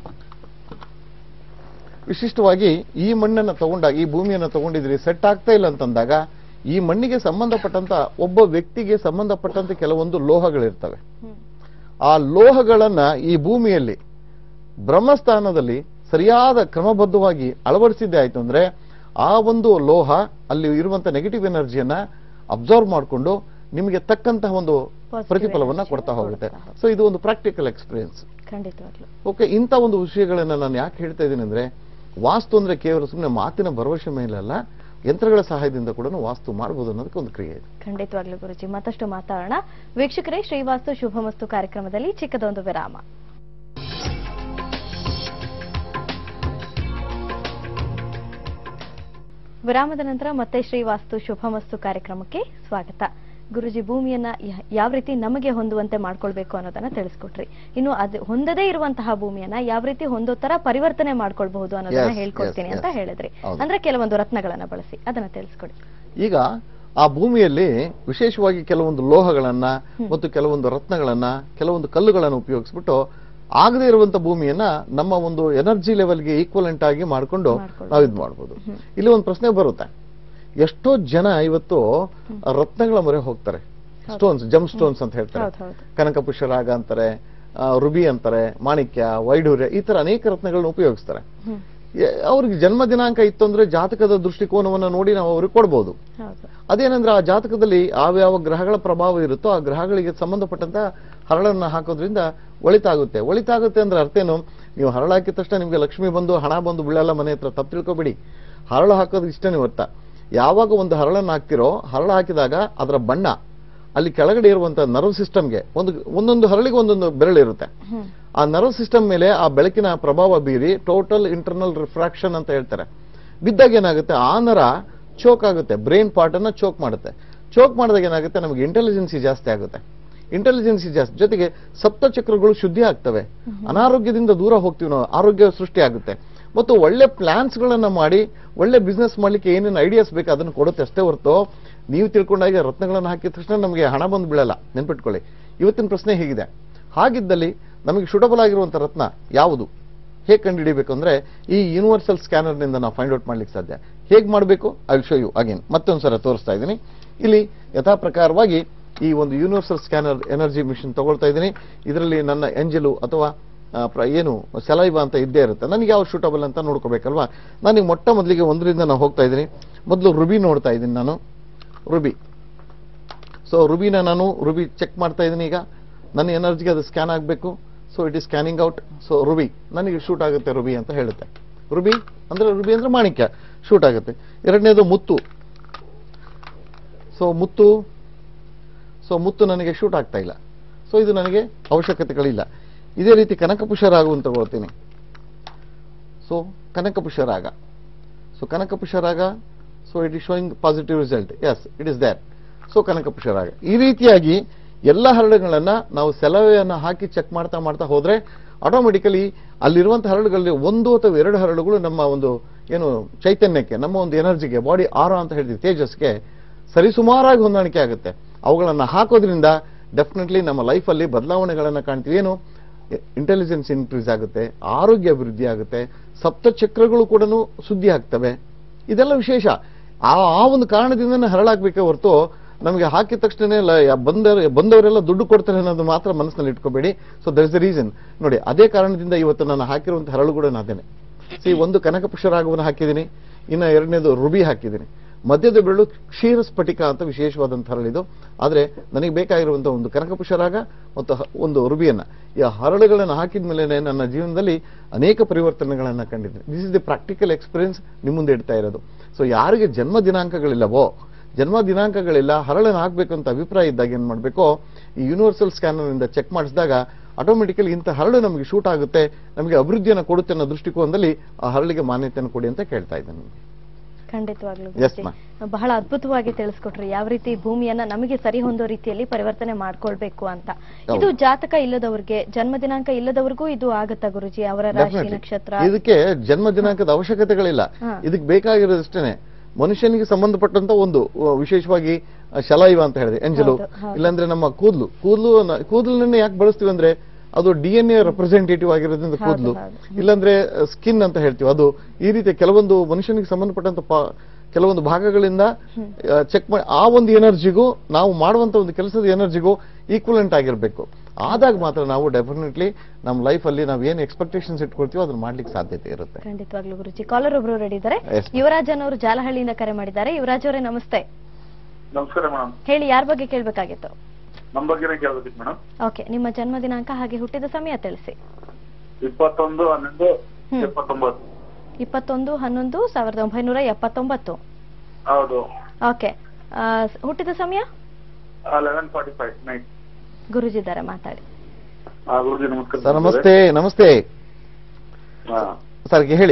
ವಿಶಿಷ್ಟವಾಗಿ ಈ ಮಣ್ಣನ್ನ ತಗೊಂಡಾಗ ಈ ಭೂಮಿಯನ್ನ ತಗೊಂಡಿದ್ರಿ ಸೆಟ್ ಆಗ್ತಾ ಇಲ್ಲ ಅಂತಂದಾಗ ಈ ಮಣ್ಣಿಗೆ ಸಂಬಂಧಪಟ್ಟಂತ ಒಬ್ಬ ವ್ಯಕ್ತಿಗೆ ಸಂಬಂಧಪಟ್ಟಂತ ಕೆಲವೊಂದು ಲೋಹಗಳಿರ್ತವೆ ಹ್ಮ್ ಆ ಲೋಹಗಳನ್ನ ಈ ಭೂಮಿಯಲ್ಲಿ ಬ್ರಹ್ಮಸ್ಥಾನದಲ್ಲಿ ಸರಿಯಾದ ಕ್ರಮಬದ್ಧವಾಗಿ ಅಳವಡಿಸಿದ್ದೆ ಆಯ್ತು ಅಂದ್ರೆ ಆ ಒಂದು ಲೋಹ ಅಲ್ಲಿ ಇರುವಂತ ನೆಗೆಟಿವ್ ಎನರ್ಜಿಯನ್ನ ಅಬ್ಸರ್ವ್ ಮಾಡಿಕೊಂಡು ನಿಮಗೆ ತಕ್ಕಂತಹ ಒಂದು Positive ಪ್ರತಿಫಲವನ್ನ energy ಕೊಡ್ತಾ ಹೋಗುತ್ತೆ ಕೊಡ್ತಾ ಹೋಗುತ್ತೆ. ಸೊ ಇದು ಒಂದು ಪ್ರಾಕ್ಟಿಕಲ್ ಎಕ್ಸ್ಪೀರಿಯನ್ಸ್ ಖಂಡಿತವಾಗ್ಲು ಓಕೆ ಇಂಥ ಒಂದು ವಿಷಯಗಳನ್ನ ನಾನು ಯಾಕೆ ಹೇಳ್ತಾ ಇದ್ದೀನಿ ಅಂದ್ರೆ ವಾಸ್ತು ಅಂದ್ರೆ ಕೇವಲ ಸುಮ್ಮನೆ ಮಾತಿನ ಭರವಸೆ ಮೇಲಲ್ಲ ಯಂತ್ರಗಳ ಸಹಾಯದಿಂದ ಕೂಡ ವಾಸ್ತು ಮಾಡಬಹುದು ಅನ್ನೋದಕ್ಕೆ ಒಂದು ಕ್ರಿಯೆ ಇದೆ ಖಂಡಿತವಾಗ್ಲೂ ಗುರುಜಿ ಮತ್ತಷ್ಟು ಮಾತಾಡೋಣ ವೀಕ್ಷಕರೇ ಶ್ರೀವಾಸ್ತು ಶುಭಮಸ್ತು ಕಾರ್ಯಕ್ರಮದಲ್ಲಿ ಚಿಕ್ಕದೊಂದು ವಿರಾಮ ವಿರಾಮದ ನಂತರ ಮತ್ತೆ ಶ್ರೀವಾಸ್ತು ಶುಭಮಸ್ತು ಕಾರ್ಯಕ್ರಮಕ್ಕೆ ಸ್ವಾಗತ ಗುರುಜಿ ಭೂಮಿಯನ್ನ ಯ- ಯಾವ ರೀತಿ ನಮಗೆ ಹೊಂದುವಂತೆ ಮಾಡ್ಕೊಳ್ಬೇಕು ಅನ್ನೋದನ್ನ ತಿಳಿಸ್ಕೊಟ್ರಿ ಇನ್ನು ಅದು ಹೊಂದದೇ ಇರುವಂತಹ ಭೂಮಿಯನ್ನ ಯಾವ ರೀತಿ ಹೊಂದೋ ತರ ಪರಿವರ್ತನೆ ಮಾಡ್ಕೊಳ್ಬಹುದು ಅನ್ನೋದನ್ನ Yes, ಹೇಳ್ಕೊಡ್ತೀನಿ yes, ಅಂತ yes. ಹೇಳಿದ್ರಿ ಹೌದು. ಅಂದ್ರೆ ಕೆಲವೊಂದು ರತ್ನಗಳನ್ನ ಬಳಸಿ ಅದನ್ನ ತಿಳಿಸ್ಕೊಡಿ ಈಗ ಆ ಭೂಮಿಯಲ್ಲಿ ವಿಶೇಷವಾಗಿ ಕೆಲವೊಂದು ಲೋಹಗಳನ್ನ ಮತ್ತು ಕೆಲವೊಂದು ರತ್ನಗಳನ್ನ ಕೆಲವೊಂದು ಕಲ್ಲುಗಳನ್ನು ಉಪಯೋಗಿಸ್ಬಿಟ್ಟು ಆಗದೇ ಇರುವಂತ ಭೂಮಿಯನ್ನ ನಮ್ಮ ಒಂದು ಎನರ್ಜಿ ಲೆವೆಲ್ಗೆ ಈಕ್ವಲೆಂಟ್ ಆಗಿ ಮಾಡ್ಕೊಂಡು ಮಾಡ್ಕೊಳ್ಳೋದು. ನಾವು ಇದು ಮಾಡ್ಬೋದು ಇಲ್ಲಿ ಒಂದು ಪ್ರಶ್ನೆ ಬರುತ್ತೆ ಎಷ್ಟೋ ಜನ ಇವತ್ತು ರತ್ನಗಳ ಮೊರೆ ಹೋಗ್ತಾರೆ ಸ್ಟೋನ್ಸ್ ಜಮ್ ಸ್ಟೋನ್ಸ್ ಅಂತ ಹೇಳ್ತಾರೆ ಹೌದು ಹೌದು ಕನಕಪುಷ್ಯ ರಾಗ ಅಂತಾರೆ ಆ, ರುಬಿ ಅಂತಾರೆ ಮಾಣಿಕ್ಯ ವೈಢೂರ್ಯ ಈ ತರ ಅನೇಕ ರತ್ನಗಳನ್ನ ಉಪಯೋಗಿಸ್ತಾರೆ ಹ್ಮ್ ಎ- ಅವ್ರಿಗೆ ಜನ್ಮ ದಿನಾಂಕ ಇತ್ತು ಅಂದ್ರೆ ಜಾತಕದ ದೃಷ್ಟಿಕೋನವನ್ನ ನೋಡಿ ನಾವು ಅವ್ರಿಗೆ ಕೊಡ್ಬೋದು ಹೌದು ಅದೇನಂದ್ರೆ ಆ ಜಾತಕದಲ್ಲಿ ಯಾವ ಗ್ರಹಗಳ ಪ್ರಭಾವ ಇರುತ್ತೋ ಆ ಗ್ರಹಗಳಿಗೆ ಸಂಬಂಧಪಟ್ಟಂತ ಹರಳನ್ನ ಹಾಕೋದ್ರಿಂದ ಒಳಿತಾಗುತ್ತೆ ಒಳಿತಾಗುತ್ತೆ ಅಂದ್ರೆ ಅರ್ಥ ಏನು ನೀವು ಹರಳು ಹಾಕಿದ ತಕ್ಷಣ ನಿಮ್ಗೆ ಲಕ್ಷ್ಮಿ ಬಂದು ಹಣ ಬಂದು ಬೀಳಲ್ಲ ಮನೆ ಹತ್ರ ತಪ್ಪು ತಿಳ್ಕೊಬೇಡಿ ಹರಳು ಹಾಕೋದು ಇಷ್ಟನೇ ಅರ್ಥ ಯಾವಾಗ ಒಂದು ಹರಳನ್ನ ಹಾಕ್ತಿರೋ ಹರಳು ಹಾಕಿದಾಗ ಅದರ ಬಣ್ಣ ಅಲ್ಲಿ ಕೆಳಗಡೆ ಇರುವಂತ ನರ್ವ್ ಸಿಸ್ಟಮ್ಗೆ ಒಂದು ಒಂದೊಂದು ಹರಳಿಗೆ ಒಂದೊಂದು ಬೆರಳಿರುತ್ತೆ ಹ್ಮ್ ಆ ನರ್ವ್ ಸಿಸ್ಟಮ್ ಮೇಲೆ ಆ ಬೆಳಕಿನ ಪ್ರಭಾವ ಬೀರಿ ಟೋಟಲ್ ಇಂಟರ್ನಲ್ ರಿಫ್ರಾಕ್ಷನ್ ಅಂತ ಹೇಳ್ತಾರೆ ಬಿದ್ದಾಗ ಏನಾಗುತ್ತೆ ಆ ನರ ಚೋಕ್ ಆಗುತ್ತೆ ಬ್ರೈನ್ ಪಾರ್ಟ್ ಅನ್ನ ಚೋಕ್ ಮಾಡುತ್ತೆ ಚೋಕ್ ಮಾಡಿದಾಗ ಏನಾಗುತ್ತೆ ನಮಗೆ ಇಂಟೆಲಿಜೆನ್ಸಿ ಜಾಸ್ತಿ ಆಗುತ್ತೆ ಇಂಟೆಲಿಜೆನ್ಸಿ ಜಾಸ್ತಿ ಜೊತೆಗೆ ಸಪ್ತ ಚಕ್ರಗಳು ಶುದ್ಧಿ ಆಗ್ತವೆ ಅನಾರೋಗ್ಯದಿಂದ ದೂರ ಹೋಗ್ತೀವಿ ನಾವು ಆರೋಗ್ಯ ಸೃಷ್ಟಿ ಆಗುತ್ತೆ ಮತ್ತು ಒಳ್ಳೆ ಪ್ಲಾನ್ಸ್ ಗಳನ್ನ ಮಾಡಿ ಒಳ್ಳೆ ಬಿಸ್ನೆಸ್ ಮಾಡ್ಲಿಕ್ಕೆ ಏನೇನು ಐಡಿಯಾಸ್ ಬೇಕು ಅದನ್ನು ಕೊಡುತ್ತೆ ಅಷ್ಟೇ ಹೊರತು ನೀವು ತಿಳ್ಕೊಂಡಾಗ ರತ್ನಗಳನ್ನು ಹಾಕಿದ ತಕ್ಷಣ ನಮಗೆ ಹಣ ಬಂದು ಬೀಳಲ್ಲ ನೆನ್ಪಿಟ್ಕೊಳ್ಳಿ ಇವತ್ತಿನ ಪ್ರಶ್ನೆ ಹೇಗಿದೆ ಹಾಗಿದ್ದಲ್ಲಿ ನಮಗೆ ಶುಟಬಲ್ ಆಗಿರುವಂತ ರತ್ನ ಯಾವುದು ಹೇಗೆ ಕಂಡುಹಿಡಿಬೇಕು ಅಂದ್ರೆ ಈ ಯೂನಿವರ್ಸಲ್ ಸ್ಕ್ಯಾನರ್ ನಿಂದ ನಾವು ಫೈಂಡ್ ಔಟ್ ಮಾಡ್ಲಿಕ್ಕೆ ಸಾಧ್ಯ ಹೇಗೆ ಮಾಡಬೇಕು ಐ ಶೋ ಯು ಅಗೇನ್ ಮತ್ತೊಂದ್ಸಲ ತೋರಿಸ್ತಾ ಇದ್ದೀನಿ ಇಲ್ಲಿ ಯಥಾ ಪ್ರಕಾರವಾಗಿ ಈ ಒಂದು ಯೂನಿವರ್ಸಲ್ ಸ್ಕ್ಯಾನರ್ ಎನರ್ಜಿ ಮಿಷಿನ್ ತಗೊಳ್ತಾ ಇದ್ದೀನಿ ಇದರಲ್ಲಿ ನನ್ನ ಎಂಜಲು ಅಥವಾ ಆ, ಪ್ರ- ಏನು ಸಲೈವ ಅಂತ ಇದ್ದೇ ಇರುತ್ತೆ ನನಗೆ ಯಾವ ಶೂಟಬಲ್ ಅಂತ ನೋಡ್ಕೋಬೇಕಲ್ವಾ ನನಗೆ ಮೊಟ್ಟ ಮೊದಲಿಗೆ ಒಂದರಿಂದ ನಾನು ಹೋಗ್ತಾ ಇದ್ದೀನಿ ಮೊದಲು ರುಬಿ ನೋಡ್ತಾ ಇದ್ದೀನಿ ನಾನು ರುಬಿ ಸೊ ರುಬಿನ ನಾನು ರುಬಿ ಚೆಕ್ ಮಾಡ್ತಾ ಇದ್ದೀನಿ ಈಗ ನನ್ನ ಎನರ್ಜಿಗೆ ಅದು ಸ್ಕ್ಯಾನ್ ಆಗಬೇಕು so it is scanning out so ruby ನನಗೆ ಶೂಟ್ ಆಗುತ್ತೆ ರುಬಿ ಅಂತ ಹೇಳುತ್ತೆ ರುಬಿ ಅಂದ್ರೆ ರುಬಿ ಅಂದ್ರೆ ಮಾಣಿಕ್ಯ ಶೂಟ್ ಆಗುತ್ತೆ ಎರಡನೇದು ಮುತ್ತು ಸೊ ಮುತ್ತು ಸೊ ಮುತ್ತು ನನಗೆ ಶೂಟ್ ಆಗ್ತಾ ಇಲ್ಲ ಸೊ ಇದು ನನಗೆ ಅವಶ್ಯಕತೆಗಳಿಲ್ಲ ಇದೇ ರೀತಿ ಕನಕಪುಷ ರಾಗವನ್ನು ತಗೊಳ್ತೀನಿ so Kanakapusha raga so Kanakapusha raga so it is showing positive result yes it is there so Kanakapusha raga ಈ ರೀತಿಯಾಗಿ ಎಲ್ಲ ಹರಳುಗಳನ್ನ ನಾವು ಸೆಲವೆಯನ್ನ ಹಾಕಿ ಚೆಕ್ ಮಾಡ್ತಾ ಮಾಡ್ತಾ ಹೋದ್ರೆ ಆಟೋಮೆಟಿಕಲಿ ಅಲ್ಲಿರುವಂತ ಹರಳುಗಳಲ್ಲಿ ಒಂದು ಅಥವಾ ಎರಡು ಹರಳುಗಳು ನಮ್ಮ ಒಂದು ಏನು ಚೈತನ್ಯಕ್ಕೆ ನಮ್ಮ ಒಂದು ಎನರ್ಜಿಗೆ ಬಾಡಿ ಆರ ಅಂತ ಹೇಳ್ತೀವಿ ತೇಜಸ್ಗೆ ಸರಿಸುಮಾರಾಗಿ ಹೊಂದಾಣಿಕೆ ಆಗುತ್ತೆ ಅವುಗಳನ್ನ ಹಾಕೋದ್ರಿಂದ ಡೆಫಿನೆಟ್ಲಿ ನಮ್ಮ ಲೈಫಲ್ಲಿ ಬದಲಾವಣೆಗಳನ್ನ ಕಾಣ್ತೀವಿ ಏನು ಇಂಟೆಲಿಜೆನ್ಸ್ ಇನ್ಕ್ರೀಸ್ ಆಗುತ್ತೆ ಆರೋಗ್ಯ ಅಭಿವೃದ್ಧಿ ಆಗುತ್ತೆ ಸಪ್ತ ಚಕ್ರಗಳು ಕೂಡ ಸುದ್ದಿ ಆಗ್ತವೆ ಇದೆಲ್ಲ ವಿಶೇಷ ಆ ಆ ಒಂದು ಕಾರಣದಿಂದನೇ ಹರಳಾಗ್ಬೇಕೇ ಹೊರತು ನಮಗೆ ಹಾಕಿದ ತಕ್ಷಣ ಬಂದವರು ಬಂದವರೆಲ್ಲ ದುಡ್ಡು ಕೊಡ್ತಾರೆ ಅನ್ನೋದು ಮಾತ್ರ ಮನಸ್ಸಿನಲ್ಲಿ ಇಟ್ಕೋಬೇಡಿ so there is the reason ನೋಡಿ ಅದೇ ಕಾರಣದಿಂದ ಇವತ್ತು ನಾನು ಹಾಕಿರುವಂತಹ ಹರಳು ಕೂಡ ಅದೇನೆ ಸಿ ಒಂದು ಕನಕ ಪುಷ್ಪರಾಗವನ್ನು ಹಾಕಿದ್ದೀನಿ ಇನ್ನು ಎರಡನೇದು ರುಬಿ ಹಾಕಿದ್ದೀನಿ ಮಧ್ಯದ ಬೆರಳು ಕ್ಷೀರ ಸ್ಫಟಿಕ ಅಂತ ವಿಶೇಷವಾದಂಥ ಹರಳಿದು ಆದರೆ ನನಗೆ ಬೇಕಾಗಿರುವಂತಹ ಒಂದು ಕನಕಪುಷರಾಗ ಮತ್ತು ಹ- ಒಂದು ರುಬಿಯನ್ನ ಈ ಹರಳುಗಳನ್ನು ಹಾಕಿದ ಮೇಲೆ ನನ್ನ ಜೀವನದಲ್ಲಿ ಅನೇಕ ಪರಿವರ್ತನೆಗಳನ್ನು ಕಂಡಿದ್ದೆ this is the practical experience ನಿಮ್ಮ ಮುಂದೆ ಇಡ್ತಾ ಇರೋದು ಸೊ ಯಾರಿಗೆ ಜನ್ಮ ದಿನಾಂಕಗಳಿಲ್ಲವೋ ಜನ್ಮ ದಿನಾಂಕಗಳಿಲ್ಲ ಹರಳನ್ನು ಹಾಕಬೇಕು ಅಂತ ಅಭಿಪ್ರಾಯ ಇದ್ದಾಗ ಏನು ಮಾಡಬೇಕು ಈ ಯೂನಿವರ್ಸಲ್ ಸ್ಕ್ಯಾನರ್ನಿಂದ ಚೆಕ್ ಮಾಡಿಸಿದಾಗ ಆಟೋಮೆಟಿಕಲಿ ಇಂಥ ಹರಳು ನಮಗೆ ಶೂಟ್ ಆಗುತ್ತೆ ನಮಗೆ ಅಭಿವೃದ್ಧಿಯನ್ನು ಕೊಡುತ್ತೆ ಅನ್ನೋ ದೃಷ್ಟಿಕೋನದಲ್ಲಿ ಆ ಹರಳಿಗೆ ಮಾನ್ಯತೆಯನ್ನು ಕೊಡಿ ಅಂತ ಕೇಳ್ತಾ ಇದ್ದೇನೆ ನಿಮಗೆ ಖಂಡಿತವಾಗ್ಲೂ Yes, ಗುರೂಜಿ. ma'am. ಬಹಳ ಅದ್ಭುತವಾಗಿ ತಿಳಿಸ್ಕೊಟ್ರಿ ಯಾವ ರೀತಿ ಭೂಮಿಯನ್ನ ನಮಗೆ ಸರಿ ಹೊಂದೋ ರೀತಿಯಲ್ಲಿ ಪರಿವರ್ತನೆ ಮಾಡ್ಕೊಳ್ಬೇಕು ಅಂತ ಇದು ಹೌದು. ಜಾತಕ ಇಲ್ಲದವ್ರಿಗೆ ಜನ್ಮ ದಿನಾಂಕ ಇಲ್ಲದವ್ರಿಗೂ ಇದು ಆಗತ್ತಾ ಗುರುಜಿ ಅವರ ರಾಶಿ Definitely. ನಕ್ಷತ್ರ ಇದಕ್ಕೆ ಜನ್ಮ ದಿನಾಂಕದ ಅವಶ್ಯಕತೆಗಳಿಲ್ಲ ಹಾ. ಇದಕ್ಕೆ ಬೇಕಾಗಿರೋದಷ್ಟೇನೆ ಮನುಷ್ಯನಿಗೆ ಸಂಬಂಧಪಟ್ಟಂತ ಒಂದು ಅಹ್, ವಿಶೇಷವಾಗಿ ಅಹ್, ಶಲಾಯುವ ಅಂತ ಹೇಳಿದೆ ಎಂಜಲು ಹೌದು, ಹೌದು. ಇಲ್ಲಾಂದ್ರೆ ನಮ್ಮ ಕೂದಲು ಕೂದಲು ಕೂದಲನ್ನ ಯಾಕೆ ಬಳಸ್ತೀವಿ ಅಂದ್ರೆ ಅದು ಡಿ ಎನ್ ಎ ರೆಪ್ರೆಸೆಂಟೇಟಿವ್ ಆಗಿರೋದ್ರಿಂದ ಹೌದು, ಕೂದಲು ಹೌದು. ಇಲ್ಲಾಂದ್ರೆ ಸ್ಕಿನ್ ಅಂತ ಹೇಳ್ತೀವಿ ಅದು ಈ ರೀತಿ ಕೆಲವೊಂದು ಮನುಷ್ಯನಿಗೆ ಸಂಬಂಧಪಟ್ಟಂತ ಪಾ- ಕೆಲವೊಂದು ಭಾಗಗಳಿಂದ ಚೆಕ್ ಮಾಡಿ ಆ ಒಂದು ಎನರ್ಜಿಗೂ ನಾವು ಮಾಡುವಂತ ಒಂದು ಕೆಲಸದ ಎನರ್ಜಿಗೂ ಈಕ್ವಲೆಂಟ್ ಆಗಿರ್ಬೇಕು ಆದಾಗ ಮಾತ್ರ ನಾವು ಡೆಫಿನೆಟ್ಲಿ ನಮ್ಮ ಲೈಫಲ್ಲಿ ನಾವು ಏನು ಎಕ್ಸ್ಪೆಕ್ಟೇಷನ್ಸ್ ಇಟ್ಕೊಳ್ತೀವೋ ಅದನ್ನ ಮಾಡ್ಲಿಕ್ಕೆ ಸಾಧ್ಯತೆ ಇರುತ್ತೆ ಖಂಡಿತವಾಗ್ಲೂ ಗುರುಜಿ ಕಾಲರ್ ಒಬ್ರು ರೆಡಿ ಇದ್ದಾರೆ Yes. ಯುವರಾಜನ್ ಅವರು ಜಾಲಹಳ್ಳಿಯಿಂದ ಕರೆ ಮಾಡಿದ್ದಾರೆ ಯುವರಾಜ್ ಅವರೇ ನಮಸ್ತೆ ನಮಸ್ಕಾರ ಮೇಡಮ್ ಹೇಳಿ ಯಾರ ಬಗ್ಗೆ ಕೇಳ್ಬೇಕಾಗಿತ್ತು ನಮ್ಮ ಬಗ್ಗೆನೇ ಕೇಳ್ಬೇಕಿತ್ತು ಮೇಡಮ್ ಓಕೆ ನಿಮ್ಮ ಜನ್ಮ ದಿನಾಂಕ ಹಾಗೆ ಹುಟ್ಟಿದ ಸಮಯ ತಿಳಿಸಿ ಇಪ್ಪತ್ತೊಂದು ಹನ್ನೊಂದು ಹ್ಮ್. ಎಪ್ಪತ್ತೊಂಬತ್ತು ಇಪ್ಪತ್ತೊಂದು ಹನ್ನೊಂದು ಸಾವಿರದ ಒಂಬೈನೂರ ಎಪ್ಪತ್ತೊಂಬತ್ತು ಹೌದು ಓಕೆ ಹುಟ್ಟಿದ ಸಮಯ eleven forty five night Guruji ಇದ್ದಾರೆ ಮಾತಾಡಿ ಗುರುಜಿ ನಮಸ್ಕಾರ ಸರ್ ನಮಸ್ತೆ ನಮಸ್ತೆ ಹಾ. ಸರ್ ಹೇಳಿ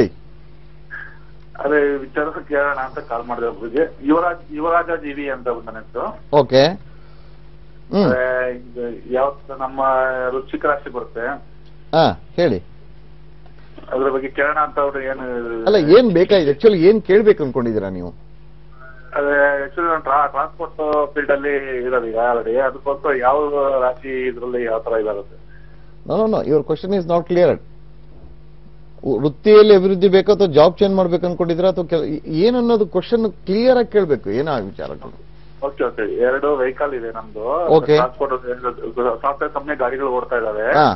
ಅದೇ ವಿಚಾರ ಕೇಳೋಣ ಅಂತ ಕಾಲ್ ಮಾಡಿದೆ ಗುರುಜಿ ಯುವರಾಜ್ ಯುವರಾಜ ಜೀವಿ ಅಂತ ನನ್ನ ಹೆಸರು ಓಕೆ ಹ್ಮ್ ಅದೇ ಇದು ಯಾವತ್ತು ನಮ್ಮ ವೃಶ್ಚಿಕ ರಾಶಿ ಬರುತ್ತೆ ಹಾ ಹೇಳಿ ಅದ್ರ ಬಗ್ಗೆ ಕೇಳೋಣ ಅಂತ ಅವ್ರು ಏನು ಅಲ್ಲ ಏನ್ ಬೇಕಾಗಿದೆ ಆಕ್ಚುಲಿ ಏನ್ ಕೇಳ್ಬೇಕು ಅನ್ಕೊಂಡಿದ್ದೀರಾ ನೀವು ಅದೇ ಆಕ್ಚುಲಿ ನಾನು ಟ್ರಾನ್ಸ್ಪೋರ್ಟ್ ಫೀಲ್ಡ್ ಅಲ್ಲಿ ಇರೋದು ಈಗ ಆಲ್ರೆಡಿ ಅದಕ್ಕೋಸ್ಕರ ಯಾವ ರಾಶಿ ಇದ್ರಲ್ಲಿ ಯಾವ ತರ ಇದಾಗುತ್ತೆ no no no your question is not clear ವೃತ್ತಿಯಲ್ಲಿ ಅಭಿವೃದ್ಧಿ ಬೇಕು ಅಥವಾ ಜಾಬ್ ಚೇಂಜ್ ಮಾಡ್ಬೇಕು ಅನ್ಕೊಂಡಿದ್ದೀರಾ ಅಥವಾ ಕೆಲ- ಏನನ್ನೋದು ಕ್ವಶನ್ ಕ್ಲಿಯರ್ ಆಗಿ ಕೇಳ್ಬೇಕು ಏನೋ ಆ ವಿಚಾರಗಳು ಓಕೆ ಓಕೆ ಎರಡು ವೆಹಿಕಲ್ ಇದೆ ನಮ್ದು Okay. ಟ್ರಾನ್ಸ್ಪೋರ್ಟ್ ಸಾಫ್ಟ್ವೇರ್ ಕಂಪ್ನಿ ಗಾಡಿಗಳು ಓಡ್ತಾ ಇದಾವೆ ಹಾ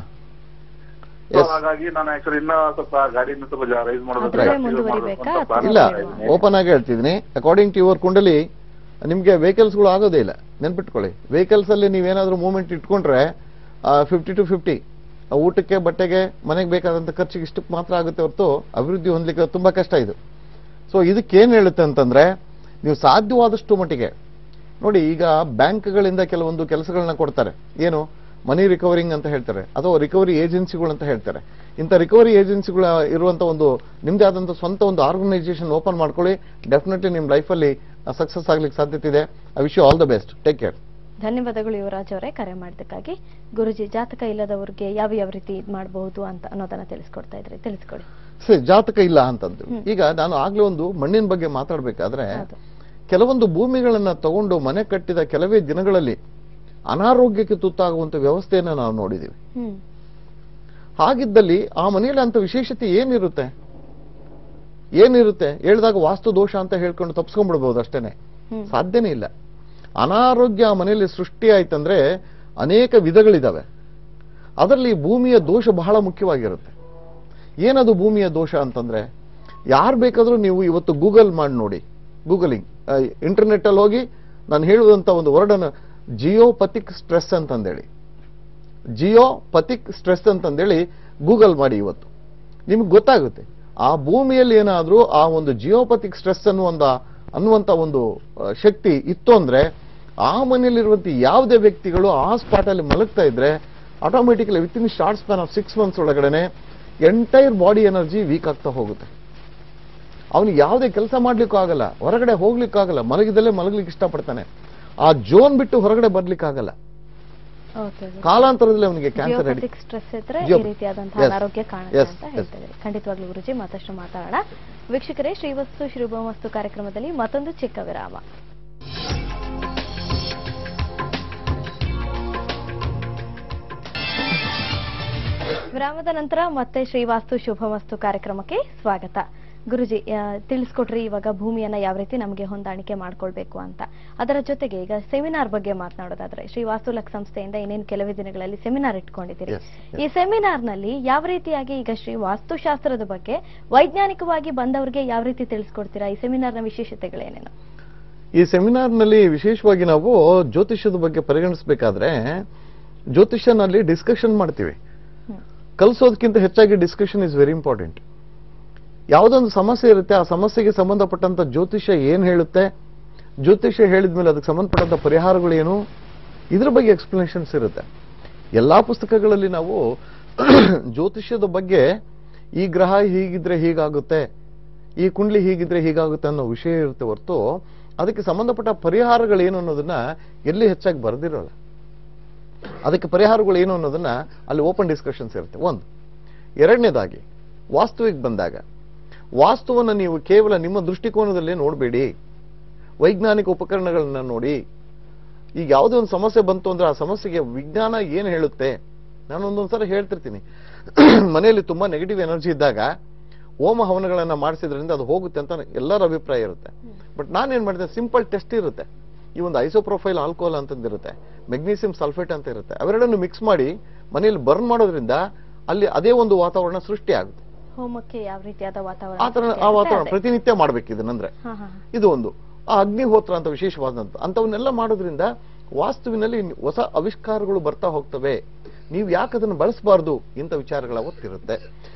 So, Yes. ಹಾಗಾಗಿ ನಾನು ಆಕ್ಚುಲಿ ಇನ್ನ ಸ್ವಲ್ಪ ಗಾಡಿನ ಸ್ವಲ್ಪ ರೈಸ್ ಮಾಡೋದು ಅದ್ರಲ್ಲೇ ಜಾಸ್ತಿ use ಮುಂದುವರಿಬೇಕಾ ಮಾಡೋದು ಅಂತ plan ಇಲ್ಲ ಮಾಡ್ತಾ ಇದ್ದೀನಿ. ಓಪನ್ ಆಗಿ ಹೇಳ್ತಿದ್ದೀನಿ ಅಕಾರ್ಡಿಂಗ್ ಟು ಯುವರ್ ಕುಂಡಲಿ ನಿಮ್ಗೆ ವೆಹಿಕಲ್ಸ್ಗಳು ಆಗೋದೇ ಇಲ್ಲ ನೆನ್ಪಿಟ್ಕೊಳ್ಳಿ ವೆಹಿಕಲ್ಸ್ ಅಲ್ಲಿ ನೀವೇನಾದ್ರೂ ಮೂವ್ಮೆಂಟ್ ಇಟ್ಕೊಂಡ್ರೆ ಫಿಫ್ಟಿ ಟು ಫಿಫ್ಟಿ ಊಟಕ್ಕೆ ಬಟ್ಟೆಗೆ ಮನೆಗೆ ಬೇಕಾದಂತ ಖರ್ಚಿಗೆ ಇಷ್ಟಕ್ಕೆ ಮಾತ್ರ ಆಗುತ್ತೆ ಹೊರತು ಅಭಿವೃದ್ಧಿ ಹೊಂದಲಿಕ್ಕೆ ತುಂಬಾ ಕಷ್ಟ ಇದು ಸೊ ಇದಕ್ಕೆ ಏನ್ ಹೇಳುತ್ತೆ ಅಂತಂದ್ರೆ ನೀವು ಸಾಧ್ಯವಾದಷ್ಟು ಮಟ್ಟಿಗೆ ನೋಡಿ ಈಗ ಬ್ಯಾಂಕ್ಗಳಿಂದ ಕೆಲವೊಂದು ಕೆಲಸಗಳನ್ನ ಕೊಡ್ತಾರೆ ಏನು ಮನಿ ರಿಕವರಿಂಗ್ ಅಂತ ಹೇಳ್ತಾರೆ ಅಥವಾ ರಿಕವರಿ ಏಜೆನ್ಸಿಗಳು ಅಂತ ಹೇಳ್ತಾರೆ ಇಂಥ ರಿಕವರಿ ಏಜೆನ್ಸಿಗಳ ಇರುವಂತ ಒಂದು ನಿಮ್ದೇ ಆದಂತ ಸ್ವಂತ ಒಂದು ಆರ್ಗನೈಸೇಷನ್ ಓಪನ್ ಮಾಡ್ಕೊಳ್ಳಿ ಡೆಫಿನೆಟ್ಲಿ ನಿಮ್ ಲೈಫಲ್ಲಿ ಸಕ್ಸಸ್ ಆಗ್ಲಿಕ್ಕೆ ಸಾಧ್ಯತೆ ಇದೆ I wish you all the best take care ಧನ್ಯವಾದಗಳು ಯುವರಾಜ್ ಅವರೇ ಕರೆ ಮಾಡಿದ್ದಕ್ಕಾಗಿ ಗುರುಜಿ ಜಾತಕ ಇಲ್ಲದವ್ರಿಗೆ ಯಾವ ಯಾವ ರೀತಿ ಇದ್ ಮಾಡಬಹುದು ಅಂತ ಅನ್ನೋದನ್ನ ತಿಳಿಸ್ಕೊಡ್ತಾ ಇದ್ರಿ ತಿಳಿಸ್ಕೊಡಿ ಸರಿ ಜಾತಕ ಇಲ್ಲ ಅಂತಂದ್ರು ಹ್ಮ್. ಈಗ ನಾನು ಆಗ್ಲೇ ಒಂದು ಮಣ್ಣಿನ ಬಗ್ಗೆ ಮಾತಾಡ್ಬೇಕಾದ್ರೆ ಹೌದು ಕೆಲವೊಂದು ಭೂಮಿಗಳನ್ನ ತಗೊಂಡು ಮನೆ ಕಟ್ಟಿದ ಕೆಲವೇ ದಿನಗಳಲ್ಲಿ ಅನಾರೋಗ್ಯಕ್ಕೆ ತುತ್ತಾಗುವಂತ ವ್ಯವಸ್ಥೆಯನ್ನ ನಾವು ನೋಡಿದೀವಿ ಹ್ಮ್ ಹಾಗಿದ್ದಲ್ಲಿ ಆ ಮನೆಯಲ್ಲಿ ಅಂತ ವಿಶೇಷತೆ ಏನಿರುತ್ತೆ ಏನಿರುತ್ತೆ ಹೇಳಿದಾಗ ವಾಸ್ತು ದೋಷ ಅಂತ ಹೇಳ್ಕೊಂಡು ತಪ್ಸ್ಕೊಂಡ್ಬಿಡ್ಬೋದು ಅಷ್ಟೇನೆ ಹ್ಮ್ ಸಾಧ್ಯನೇ ಇಲ್ಲ ಅನಾರೋಗ್ಯ ಆ ಮನೆಯಲ್ಲಿ ಸೃಷ್ಟಿ ಆಯ್ತಂದ್ರೆ ಅನೇಕ ವಿಧಗಳಿದಾವೆ ಅದರಲ್ಲಿ ಭೂಮಿಯ ದೋಷ ಬಹಳ ಮುಖ್ಯವಾಗಿರುತ್ತೆ ಏನದು ಭೂಮಿಯ ದೋಷ ಅಂತಂದ್ರೆ ಯಾರು ಬೇಕಾದ್ರೂ ನೀವು ಇವತ್ತು ಗೂಗಲ್ ಮಾಡಿ ನೋಡಿ ಗೂಗಲಿಂಗ್ ಇಂಟರ್ನೆಟ್ ಅಲ್ಲಿ ಹೋಗಿ ನಾನು ಹೇಳುವಂತ ಒಂದು ವರ್ಡನ್ನು ಜಿಯೋಪಥಿಕ್ ಸ್ಟ್ರೆಸ್ ಅಂತಂದೇಳಿ ಜಿಯೋಪಥಿಕ್ ಸ್ಟ್ರೆಸ್ ಅಂತಂದೇಳಿ ಗೂಗಲ್ ಮಾಡಿ ಇವತ್ತು ನಿಮ್ಗೆ ಗೊತ್ತಾಗುತ್ತೆ ಆ ಭೂಮಿಯಲ್ಲಿ ಏನಾದ್ರೂ ಆ ಒಂದು ಜಿಯೋಪಥಿಕ್ ಸ್ಟ್ರೆಸ್ ಅನ್ನುವಂತ ಅನ್ನುವಂತ ಒಂದು ಆ, ಶಕ್ತಿ ಇತ್ತು ಅಂದ್ರೆ ಆ ಮನೆಯಲ್ಲಿರುವಂತ ಯಾವುದೇ ವ್ಯಕ್ತಿಗಳು ಆ ಸ್ಪಾಟ್ ಅಲ್ಲಿ ಮಲಗ್ತಾ ಇದ್ರೆ automatically within short span of six months ಒಳಗಡೆನೆ ಎಂಟೈರ್ ಬಾಡಿ ಎನರ್ಜಿ ವೀಕ್ ಆಗ್ತಾ ಹೋಗುತ್ತೆ ಅವನಿಗೆ ಯಾವುದೇ ಕೆಲಸ ಮಾಡ್ಲಿಕ್ಕೂ ಆಗಲ್ಲ ಹೊರಗಡೆ ಹೋಗ್ಲಿಕ್ಕಾಗಲ್ಲ ಮಲಗಿದಲ್ಲೇ ಮಲಗ್ಲಿಕ್ಕೆ ಇಷ್ಟಪಡ್ತಾನೆ ಆ ಜೋನ್ ಬಿಟ್ಟು ಹೊರಗಡೆ ಬರ್ಲಿಕ್ಕಾಗಲ್ಲ ಓಕೆ ಕಾಲಾಂತರದಲ್ಲಿ ಅವನಿಗೆ ಕ್ಯಾನ್ಸರ್ ಜಿಯೋಪಥಿಕ್ ಸ್ಟ್ರೆಸ್ ಇದ್ರೆ ಈ Geo- ರೀತಿಯಾದಂತಹ Yes. ಅನಾರೋಗ್ಯ ಕಾಣುತ್ತೆ Yes, ಅಂತ yes. ಹೇಳ್ತಾ ಇದ್ದೀರಿ ಖಂಡಿತವಾಗ್ಲೂ ಗುರುಜಿ ಮತ್ತಷ್ಟು ಮಾತಾಡೋಣ ವೀಕ್ಷಕರೇ ಶ್ರೀವಸ್ತು ಶ್ರೀಭವಸ್ತು ಕಾರ್ಯಕ್ರಮದಲ್ಲಿ ಮತ್ತೊಂದು ಚಿಕ್ಕ ವಿರಾಮ ವಿರಾಮದ ನಂತರ ಮತ್ತೆ ಶ್ರೀವಾಸ್ತು ಶುಭಮಸ್ತು ಕಾರ್ಯಕ್ರಮಕ್ಕೆ ಸ್ವಾಗತ ಗುರುಜಿ ಆ, ತಿಳಿಸ್ಕೊಟ್ರಿ ಇವಾಗ ಭೂಮಿಯನ್ನ ಯಾವ ರೀತಿ ನಮಗೆ ಹೊಂದಾಣಿಕೆ ಮಾಡ್ಕೊಳ್ಬೇಕು ಅಂತ ಅದರ ಜೊತೆಗೆ ಈಗ ಸೆಮಿನಾರ್ ಬಗ್ಗೆ ಮಾತನಾಡೋದಾದ್ರೆ ಶ್ರೀ ವಾಸ್ತು ಲಕ್ ಸಂಸ್ಥೆಯಿಂದ ಇನ್ನೇನು ಕೆಲವೇ ದಿನಗಳಲ್ಲಿ ಸೆಮಿನಾರ್ ಇಟ್ಕೊಂಡಿದ್ದೀರಿ Yes, yes. ಈ ಸೆಮಿನಾರ್ ನಲ್ಲಿ ಯಾವ ರೀತಿಯಾಗಿ ಈಗ ಶ್ರೀ ವಾಸ್ತುಶಾಸ್ತ್ರದ ಬಗ್ಗೆ ವೈಜ್ಞಾನಿಕವಾಗಿ ಬಂದವರಿಗೆ ಯಾವ ರೀತಿ ತಿಳಿಸ್ಕೊಡ್ತೀರಾ ಈ ಸೆಮಿನಾರ್ನ ವಿಶೇಷತೆಗಳೇನೇನು ಈ ಸೆಮಿನಾರ್ನಲ್ಲಿ ವಿಶೇಷವಾಗಿ ನಾವು ಜ್ಯೋತಿಷ್ಯದ ಬಗ್ಗೆ ಪರಿಗಣಿಸಬೇಕಾದ್ರೆ ಜ್ಯೋತಿಷ್ಯನಲ್ಲಿ ಡಿಸ್ಕಷನ್ ಮಾಡ್ತೀವಿ ಹ್ಮ್. ಕಲಿಸೋದಕ್ಕಿಂತ ಹೆಚ್ಚಾಗಿ ಡಿಸ್ಕಷನ್ ಇಸ್ ವೆರಿ ಇಂಪಾರ್ಟೆಂಟ್ ಯಾವುದೊಂದು ಸಮಸ್ಯೆ ಇರುತ್ತೆ ಆ ಸಮಸ್ಯೆಗೆ ಸಂಬಂಧಪಟ್ಟಂತ ಜ್ಯೋತಿಷ್ಯ ಏನ್ ಹೇಳುತ್ತೆ ಜ್ಯೋತಿಷ್ಯ ಹೇಳಿದ್ಮೇಲೆ ಅದಕ್ಕೆ ಸಂಬಂಧಪಟ್ಟಂತ ಪರಿಹಾರಗಳು ಏನು ಇದ್ರ ಬಗ್ಗೆ ಎಕ್ಸ್ಪ್ಲನೇಷನ್ಸ್ ಇರುತ್ತೆ ಎಲ್ಲಾ ಪುಸ್ತಕಗಳಲ್ಲಿ ನಾವು ಜ್ಯೋತಿಷ್ಯದ ಬಗ್ಗೆ ಈ ಗ್ರಹ ಹೀಗಿದ್ರೆ ಹೀಗಾಗುತ್ತೆ ಈ ಕುಂಡ್ಲಿ ಹೀಗಿದ್ರೆ ಹೀಗಾಗುತ್ತೆ ಅನ್ನೋ ವಿಷಯ ಇರುತ್ತೆ ಹೊರತು ಅದಕ್ಕೆ ಸಂಬಂಧಪಟ್ಟ ಪರಿಹಾರಗಳು ಏನು ಅನ್ನೋದನ್ನ ಎಲ್ಲಿ ಹೆಚ್ಚಾಗಿ ಬರೆದಿರೋಲ್ಲ ಅದಕ್ಕೆ ಪರಿಹಾರಗಳು ಏನು ಅನ್ನೋದನ್ನ ಅಲ್ಲಿ ಓಪನ್ ಡಿಸ್ಕಷನ್ಸ್ ಇರುತ್ತೆ ಒಂದು ಎರಡನೇದಾಗಿ ವಾಸ್ತುವಿಗೆ ಬಂದಾಗ ವಾಸ್ತುವನ್ನು ನೀವು ಕೇವಲ ನಿಮ್ಮ ದೃಷ್ಟಿಕೋನದಲ್ಲೇ ನೋಡಬೇಡಿ ವೈಜ್ಞಾನಿಕ ಉಪಕರಣಗಳನ್ನ ನೋಡಿ ಈಗ ಯಾವುದೇ ಒಂದು ಸಮಸ್ಯೆ ಬಂತು ಅಂದ್ರೆ ಆ ಸಮಸ್ಯೆಗೆ ವಿಜ್ಞಾನ ಏನು ಹೇಳುತ್ತೆ ನಾನು ಒಂದೊಂದ್ಸಲ ಹೇಳ್ತಿರ್ತೀನಿ ಮನೆಯಲ್ಲಿ ತುಂಬಾ ನೆಗೆಟಿವ್ ಎನರ್ಜಿ ಇದ್ದಾಗ ಹೋಮ ಹವನಗಳನ್ನ ಮಾಡಿಸಿದ್ರಿಂದ ಅದು ಹೋಗುತ್ತೆ ಅಂತ ಎಲ್ಲರ ಅಭಿಪ್ರಾಯ ಇರುತ್ತೆ ಬಟ್ ನಾನೇನ್ ಮಾಡಿದೆ ಸಿಂಪಲ್ ಟೆಸ್ಟ್ ಇರುತ್ತೆ ಈ ಒಂದು ಐಸೋಪ್ರೊಫೈಲ್ ಆಲ್ಕೋಹಾಲ್ ಅಂತಂದಿರುತ್ತೆ ಮೆಗ್ನೀಸಿಯಂ ಸಲ್ಫೇಟ್ ಅಂತ ಇರುತ್ತೆ ಅವೆರಡನ್ನು ಮಿಕ್ಸ್ ಮಾಡಿ ಮನೆಯಲ್ಲಿ ಬರ್ನ್ ಮಾಡೋದ್ರಿಂದ ಅಲ್ಲಿ ಅದೇ ಒಂದು ವಾತಾವರಣ ಸೃಷ್ಟಿ ಆಗುತ್ತೆ ಹೋಮಕ್ಕೆ ಯಾವ ರೀತಿಯಾದ ವಾತಾವರಣ ಆ ತರ ಆ ಸೃಷ್ಟಿಯಾಗುತ್ತೆ ವಾತಾವರಣ ಅದೇ. ಪ್ರತಿನಿತ್ಯ ಮಾಡ್ಬೇಕು ಇದನ್ನಂದ್ರೆ ಹಾ, ಹಾ, ಹಾ. ಇದು ಒಂದು ಆ ಅಗ್ನಿಹೋತ್ರ ಅಂತ ವಿಶೇಷವಾದಂತ ಅಂತವನ್ನೆಲ್ಲ ಮಾಡೋದ್ರಿಂದ ವಾಸ್ತುವಿನಲ್ಲಿ ಹೊಸ ಆವಿಷ್ಕಾರಗಳು ಬರ್ತಾ ಹೋಗ್ತವೆ ನೀವು ಯಾಕೆ ಅದನ್ನು ಬಳಸಬಾರ್ದು ಇಂಥ ವಿಚಾರಗಳ ಒತ್ತಿರುತ್ತೆ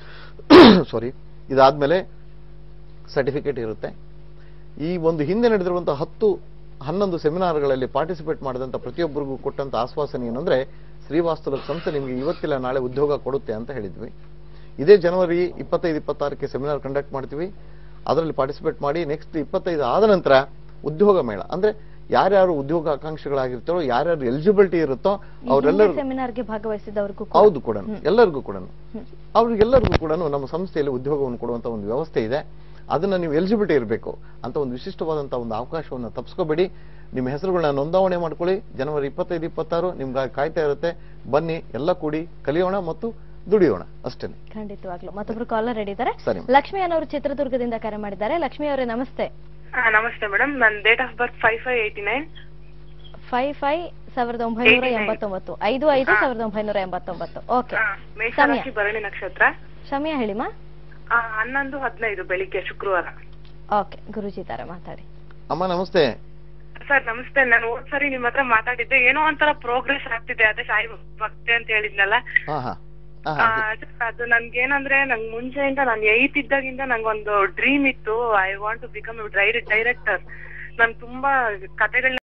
ಸಾರಿ ಇದಾದ್ಮೇಲೆ ಸರ್ಟಿಫಿಕೇಟ್ ಇರುತ್ತೆ ಈ ಒಂದು ಹಿಂದೆ ನಡೆದಿರುವಂತಹ ಹತ್ತು ಹನ್ನೊಂದು ಸೆಮಿನಾರ್ಗಳಲ್ಲಿ ಪಾರ್ಟಿಸಿಪೇಟ್ ಮಾಡಿದಂತ ಪ್ರತಿಯೊಬ್ಬರಿಗೂ ಕೊಟ್ಟಂತ ಆಶ್ವಾಸನೆ ಏನಂದ್ರೆ ಶ್ರೀವಾಸ್ತವ ಸಂಸ್ಥೆ ನಿಮಗೆ ಇವತ್ತಿಲ್ಲ ನಾಳೆ ಉದ್ಯೋಗ ಕೊಡುತ್ತೆ ಅಂತ ಹೇಳಿದ್ವಿ ಇದೇ ಜನವರಿ ಇಪ್ಪತ್ತೈದು ಇಪ್ಪತ್ತಾರಕ್ಕೆ ಸೆಮಿನಾರ್ ಕಂಡಕ್ಟ್ ಮಾಡ್ತೀವಿ ಅದರಲ್ಲಿ ಪಾರ್ಟಿಸಿಪೇಟ್ ಮಾಡಿ ನೆಕ್ಸ್ಟ್ ಇಪ್ಪತ್ತೈದು ಆದ ನಂತರ ಉದ್ಯೋಗ ಮೇಳ ಅಂದ್ರೆ ಯಾರ್ಯಾರು ಉದ್ಯೋಗ ಆಕಾಂಕ್ಷಿಗಳಾಗಿರ್ತಾರೋ ಯಾರ್ಯಾರು ಎಲಿಜಿಬಿಲಿಟಿ ಇರುತ್ತೋ ಈ ಹಿಂದೆ ಅವರೆಲ್ಲರೂ ಸೆಮಿನಾರ್ಗೆ ಭಾಗವಹಿಸಿದವರಿಗೂ ಕೂಡ. ಹೌದು ಕೂಡ ಹ್ಮ್. ಎಲ್ಲರಿಗೂ ಕೂಡ ಹ್ಮ್. ಅವ್ರಿಗೆಲ್ಲರಿಗೂ ಕೂಡ ನಮ್ಮ ಸಂಸ್ಥೆಯಲ್ಲಿ ಉದ್ಯೋಗವನ್ನು ಕೊಡುವಂತ ಒಂದು ವ್ಯವಸ್ಥೆ ಇದೆ ಅದನ್ನ ನೀವು ಎಲಿಜಿಬಿಲಿಟಿ ಇರಬೇಕು ಅಂತ ಒಂದು ವಿಶಿಷ್ಟವಾದಂತ ಒಂದು ಅವಕಾಶವನ್ನು ತಪ್ಪಿಸ್ಕೋಬೇಡಿ ನಿಮ್ಮ ಹೆಸರುಗಳನ್ನ ನೋಂದಾವಣೆ ಮಾಡ್ಕೊಳ್ಳಿ ಜನವರಿ ಇಪ್ಪತ್ತೈದು ಇಪ್ಪತ್ತಾರು ನಿಮ್ಗೆ ಕಾಯ್ತಾ ಇರುತ್ತೆ ಬನ್ನಿ ಎಲ್ಲ ಕೂಡಿ ಕಲಿಯೋಣ ಮತ್ತು ದುಡಿಯೋಣ ಅಷ್ಟೇ ಖಂಡಿತವಾಗ್ಲು ಮತ್ತೊಬ್ರು ಕಾಲರ್ ರೆಡಿ ಇದ್ದಾರೆ ಸರಿ. ಲಕ್ಷ್ಮಿ ಅನ್ನೋರು ಚಿತ್ರದುರ್ಗದಿಂದ ಕರೆ ಮಾಡಿದ್ದಾರೆ ಲಕ್ಷ್ಮಿ ಅವರೇ ನಮಸ್ತೆ ಹಾ ನಮಸ್ತೆ ಮೇಡಮ್ ನನ್ನ date of birth five five eighty nine five five ಸಾವಿರದ ಒಂಬೈನೂರ 89. ಎಂಬತ್ತೊಂಬತ್ತು ಐದು ಐದು ಹಾ. ಸಾವಿರದ ಒಂಬೈನೂರ ಎಂಬತ್ತೊಂಬತ್ತು ಓಕೆ ಮೇಷ ಸಮಯ ರಾಶಿ ಭರಣಿ ನಕ್ಷತ್ರ ಸಮಯ ಹೇಳಿಮಾ ಆ, ಹನ್ನೊಂದು ಹದಿನೈದು ಬೆಳಿಗ್ಗೆ ಶುಕ್ರವಾರ ಓಕೆ ಗುರುಜಿ ಇದ್ದಾರೆ ಮಾತಾಡಿ ಅಮ್ಮ ನಮಸ್ತೆ ಸರ್ ನಮಸ್ತೆ ನಾನು ಹೋದ್ ಸರಿ ನಿಮ್ ಹತ್ರ ಮಾತಾಡಿದ್ದೆ ಏನೋ ಒಂಥರ ಪ್ರೋಗ್ರೆಸ್ ಆಗ್ತಿದೆ ಅದೇ ಸಾಯಿ ಭಕ್ತಿ ಅಂತ ಹೇಳಿದ್ನಲ್ಲ ಹಾ ಹಾ ಹಾ ಆ, ಹಾ ಅದು- ಅದು ನನ್ಗೇನಂದ್ರೆ ನಂಗ್ ಮುಂಚೆಯಿಂದ ನಾನು ಏಯ್ತ್ ಇದ್ದಾಗಿಂದ ನಂಗೊಂದು ಡ್ರೀಮ್ ಇತ್ತು I want to become director ನಾನು ತುಂಬಾ ಕತೆಗಳನ್ನ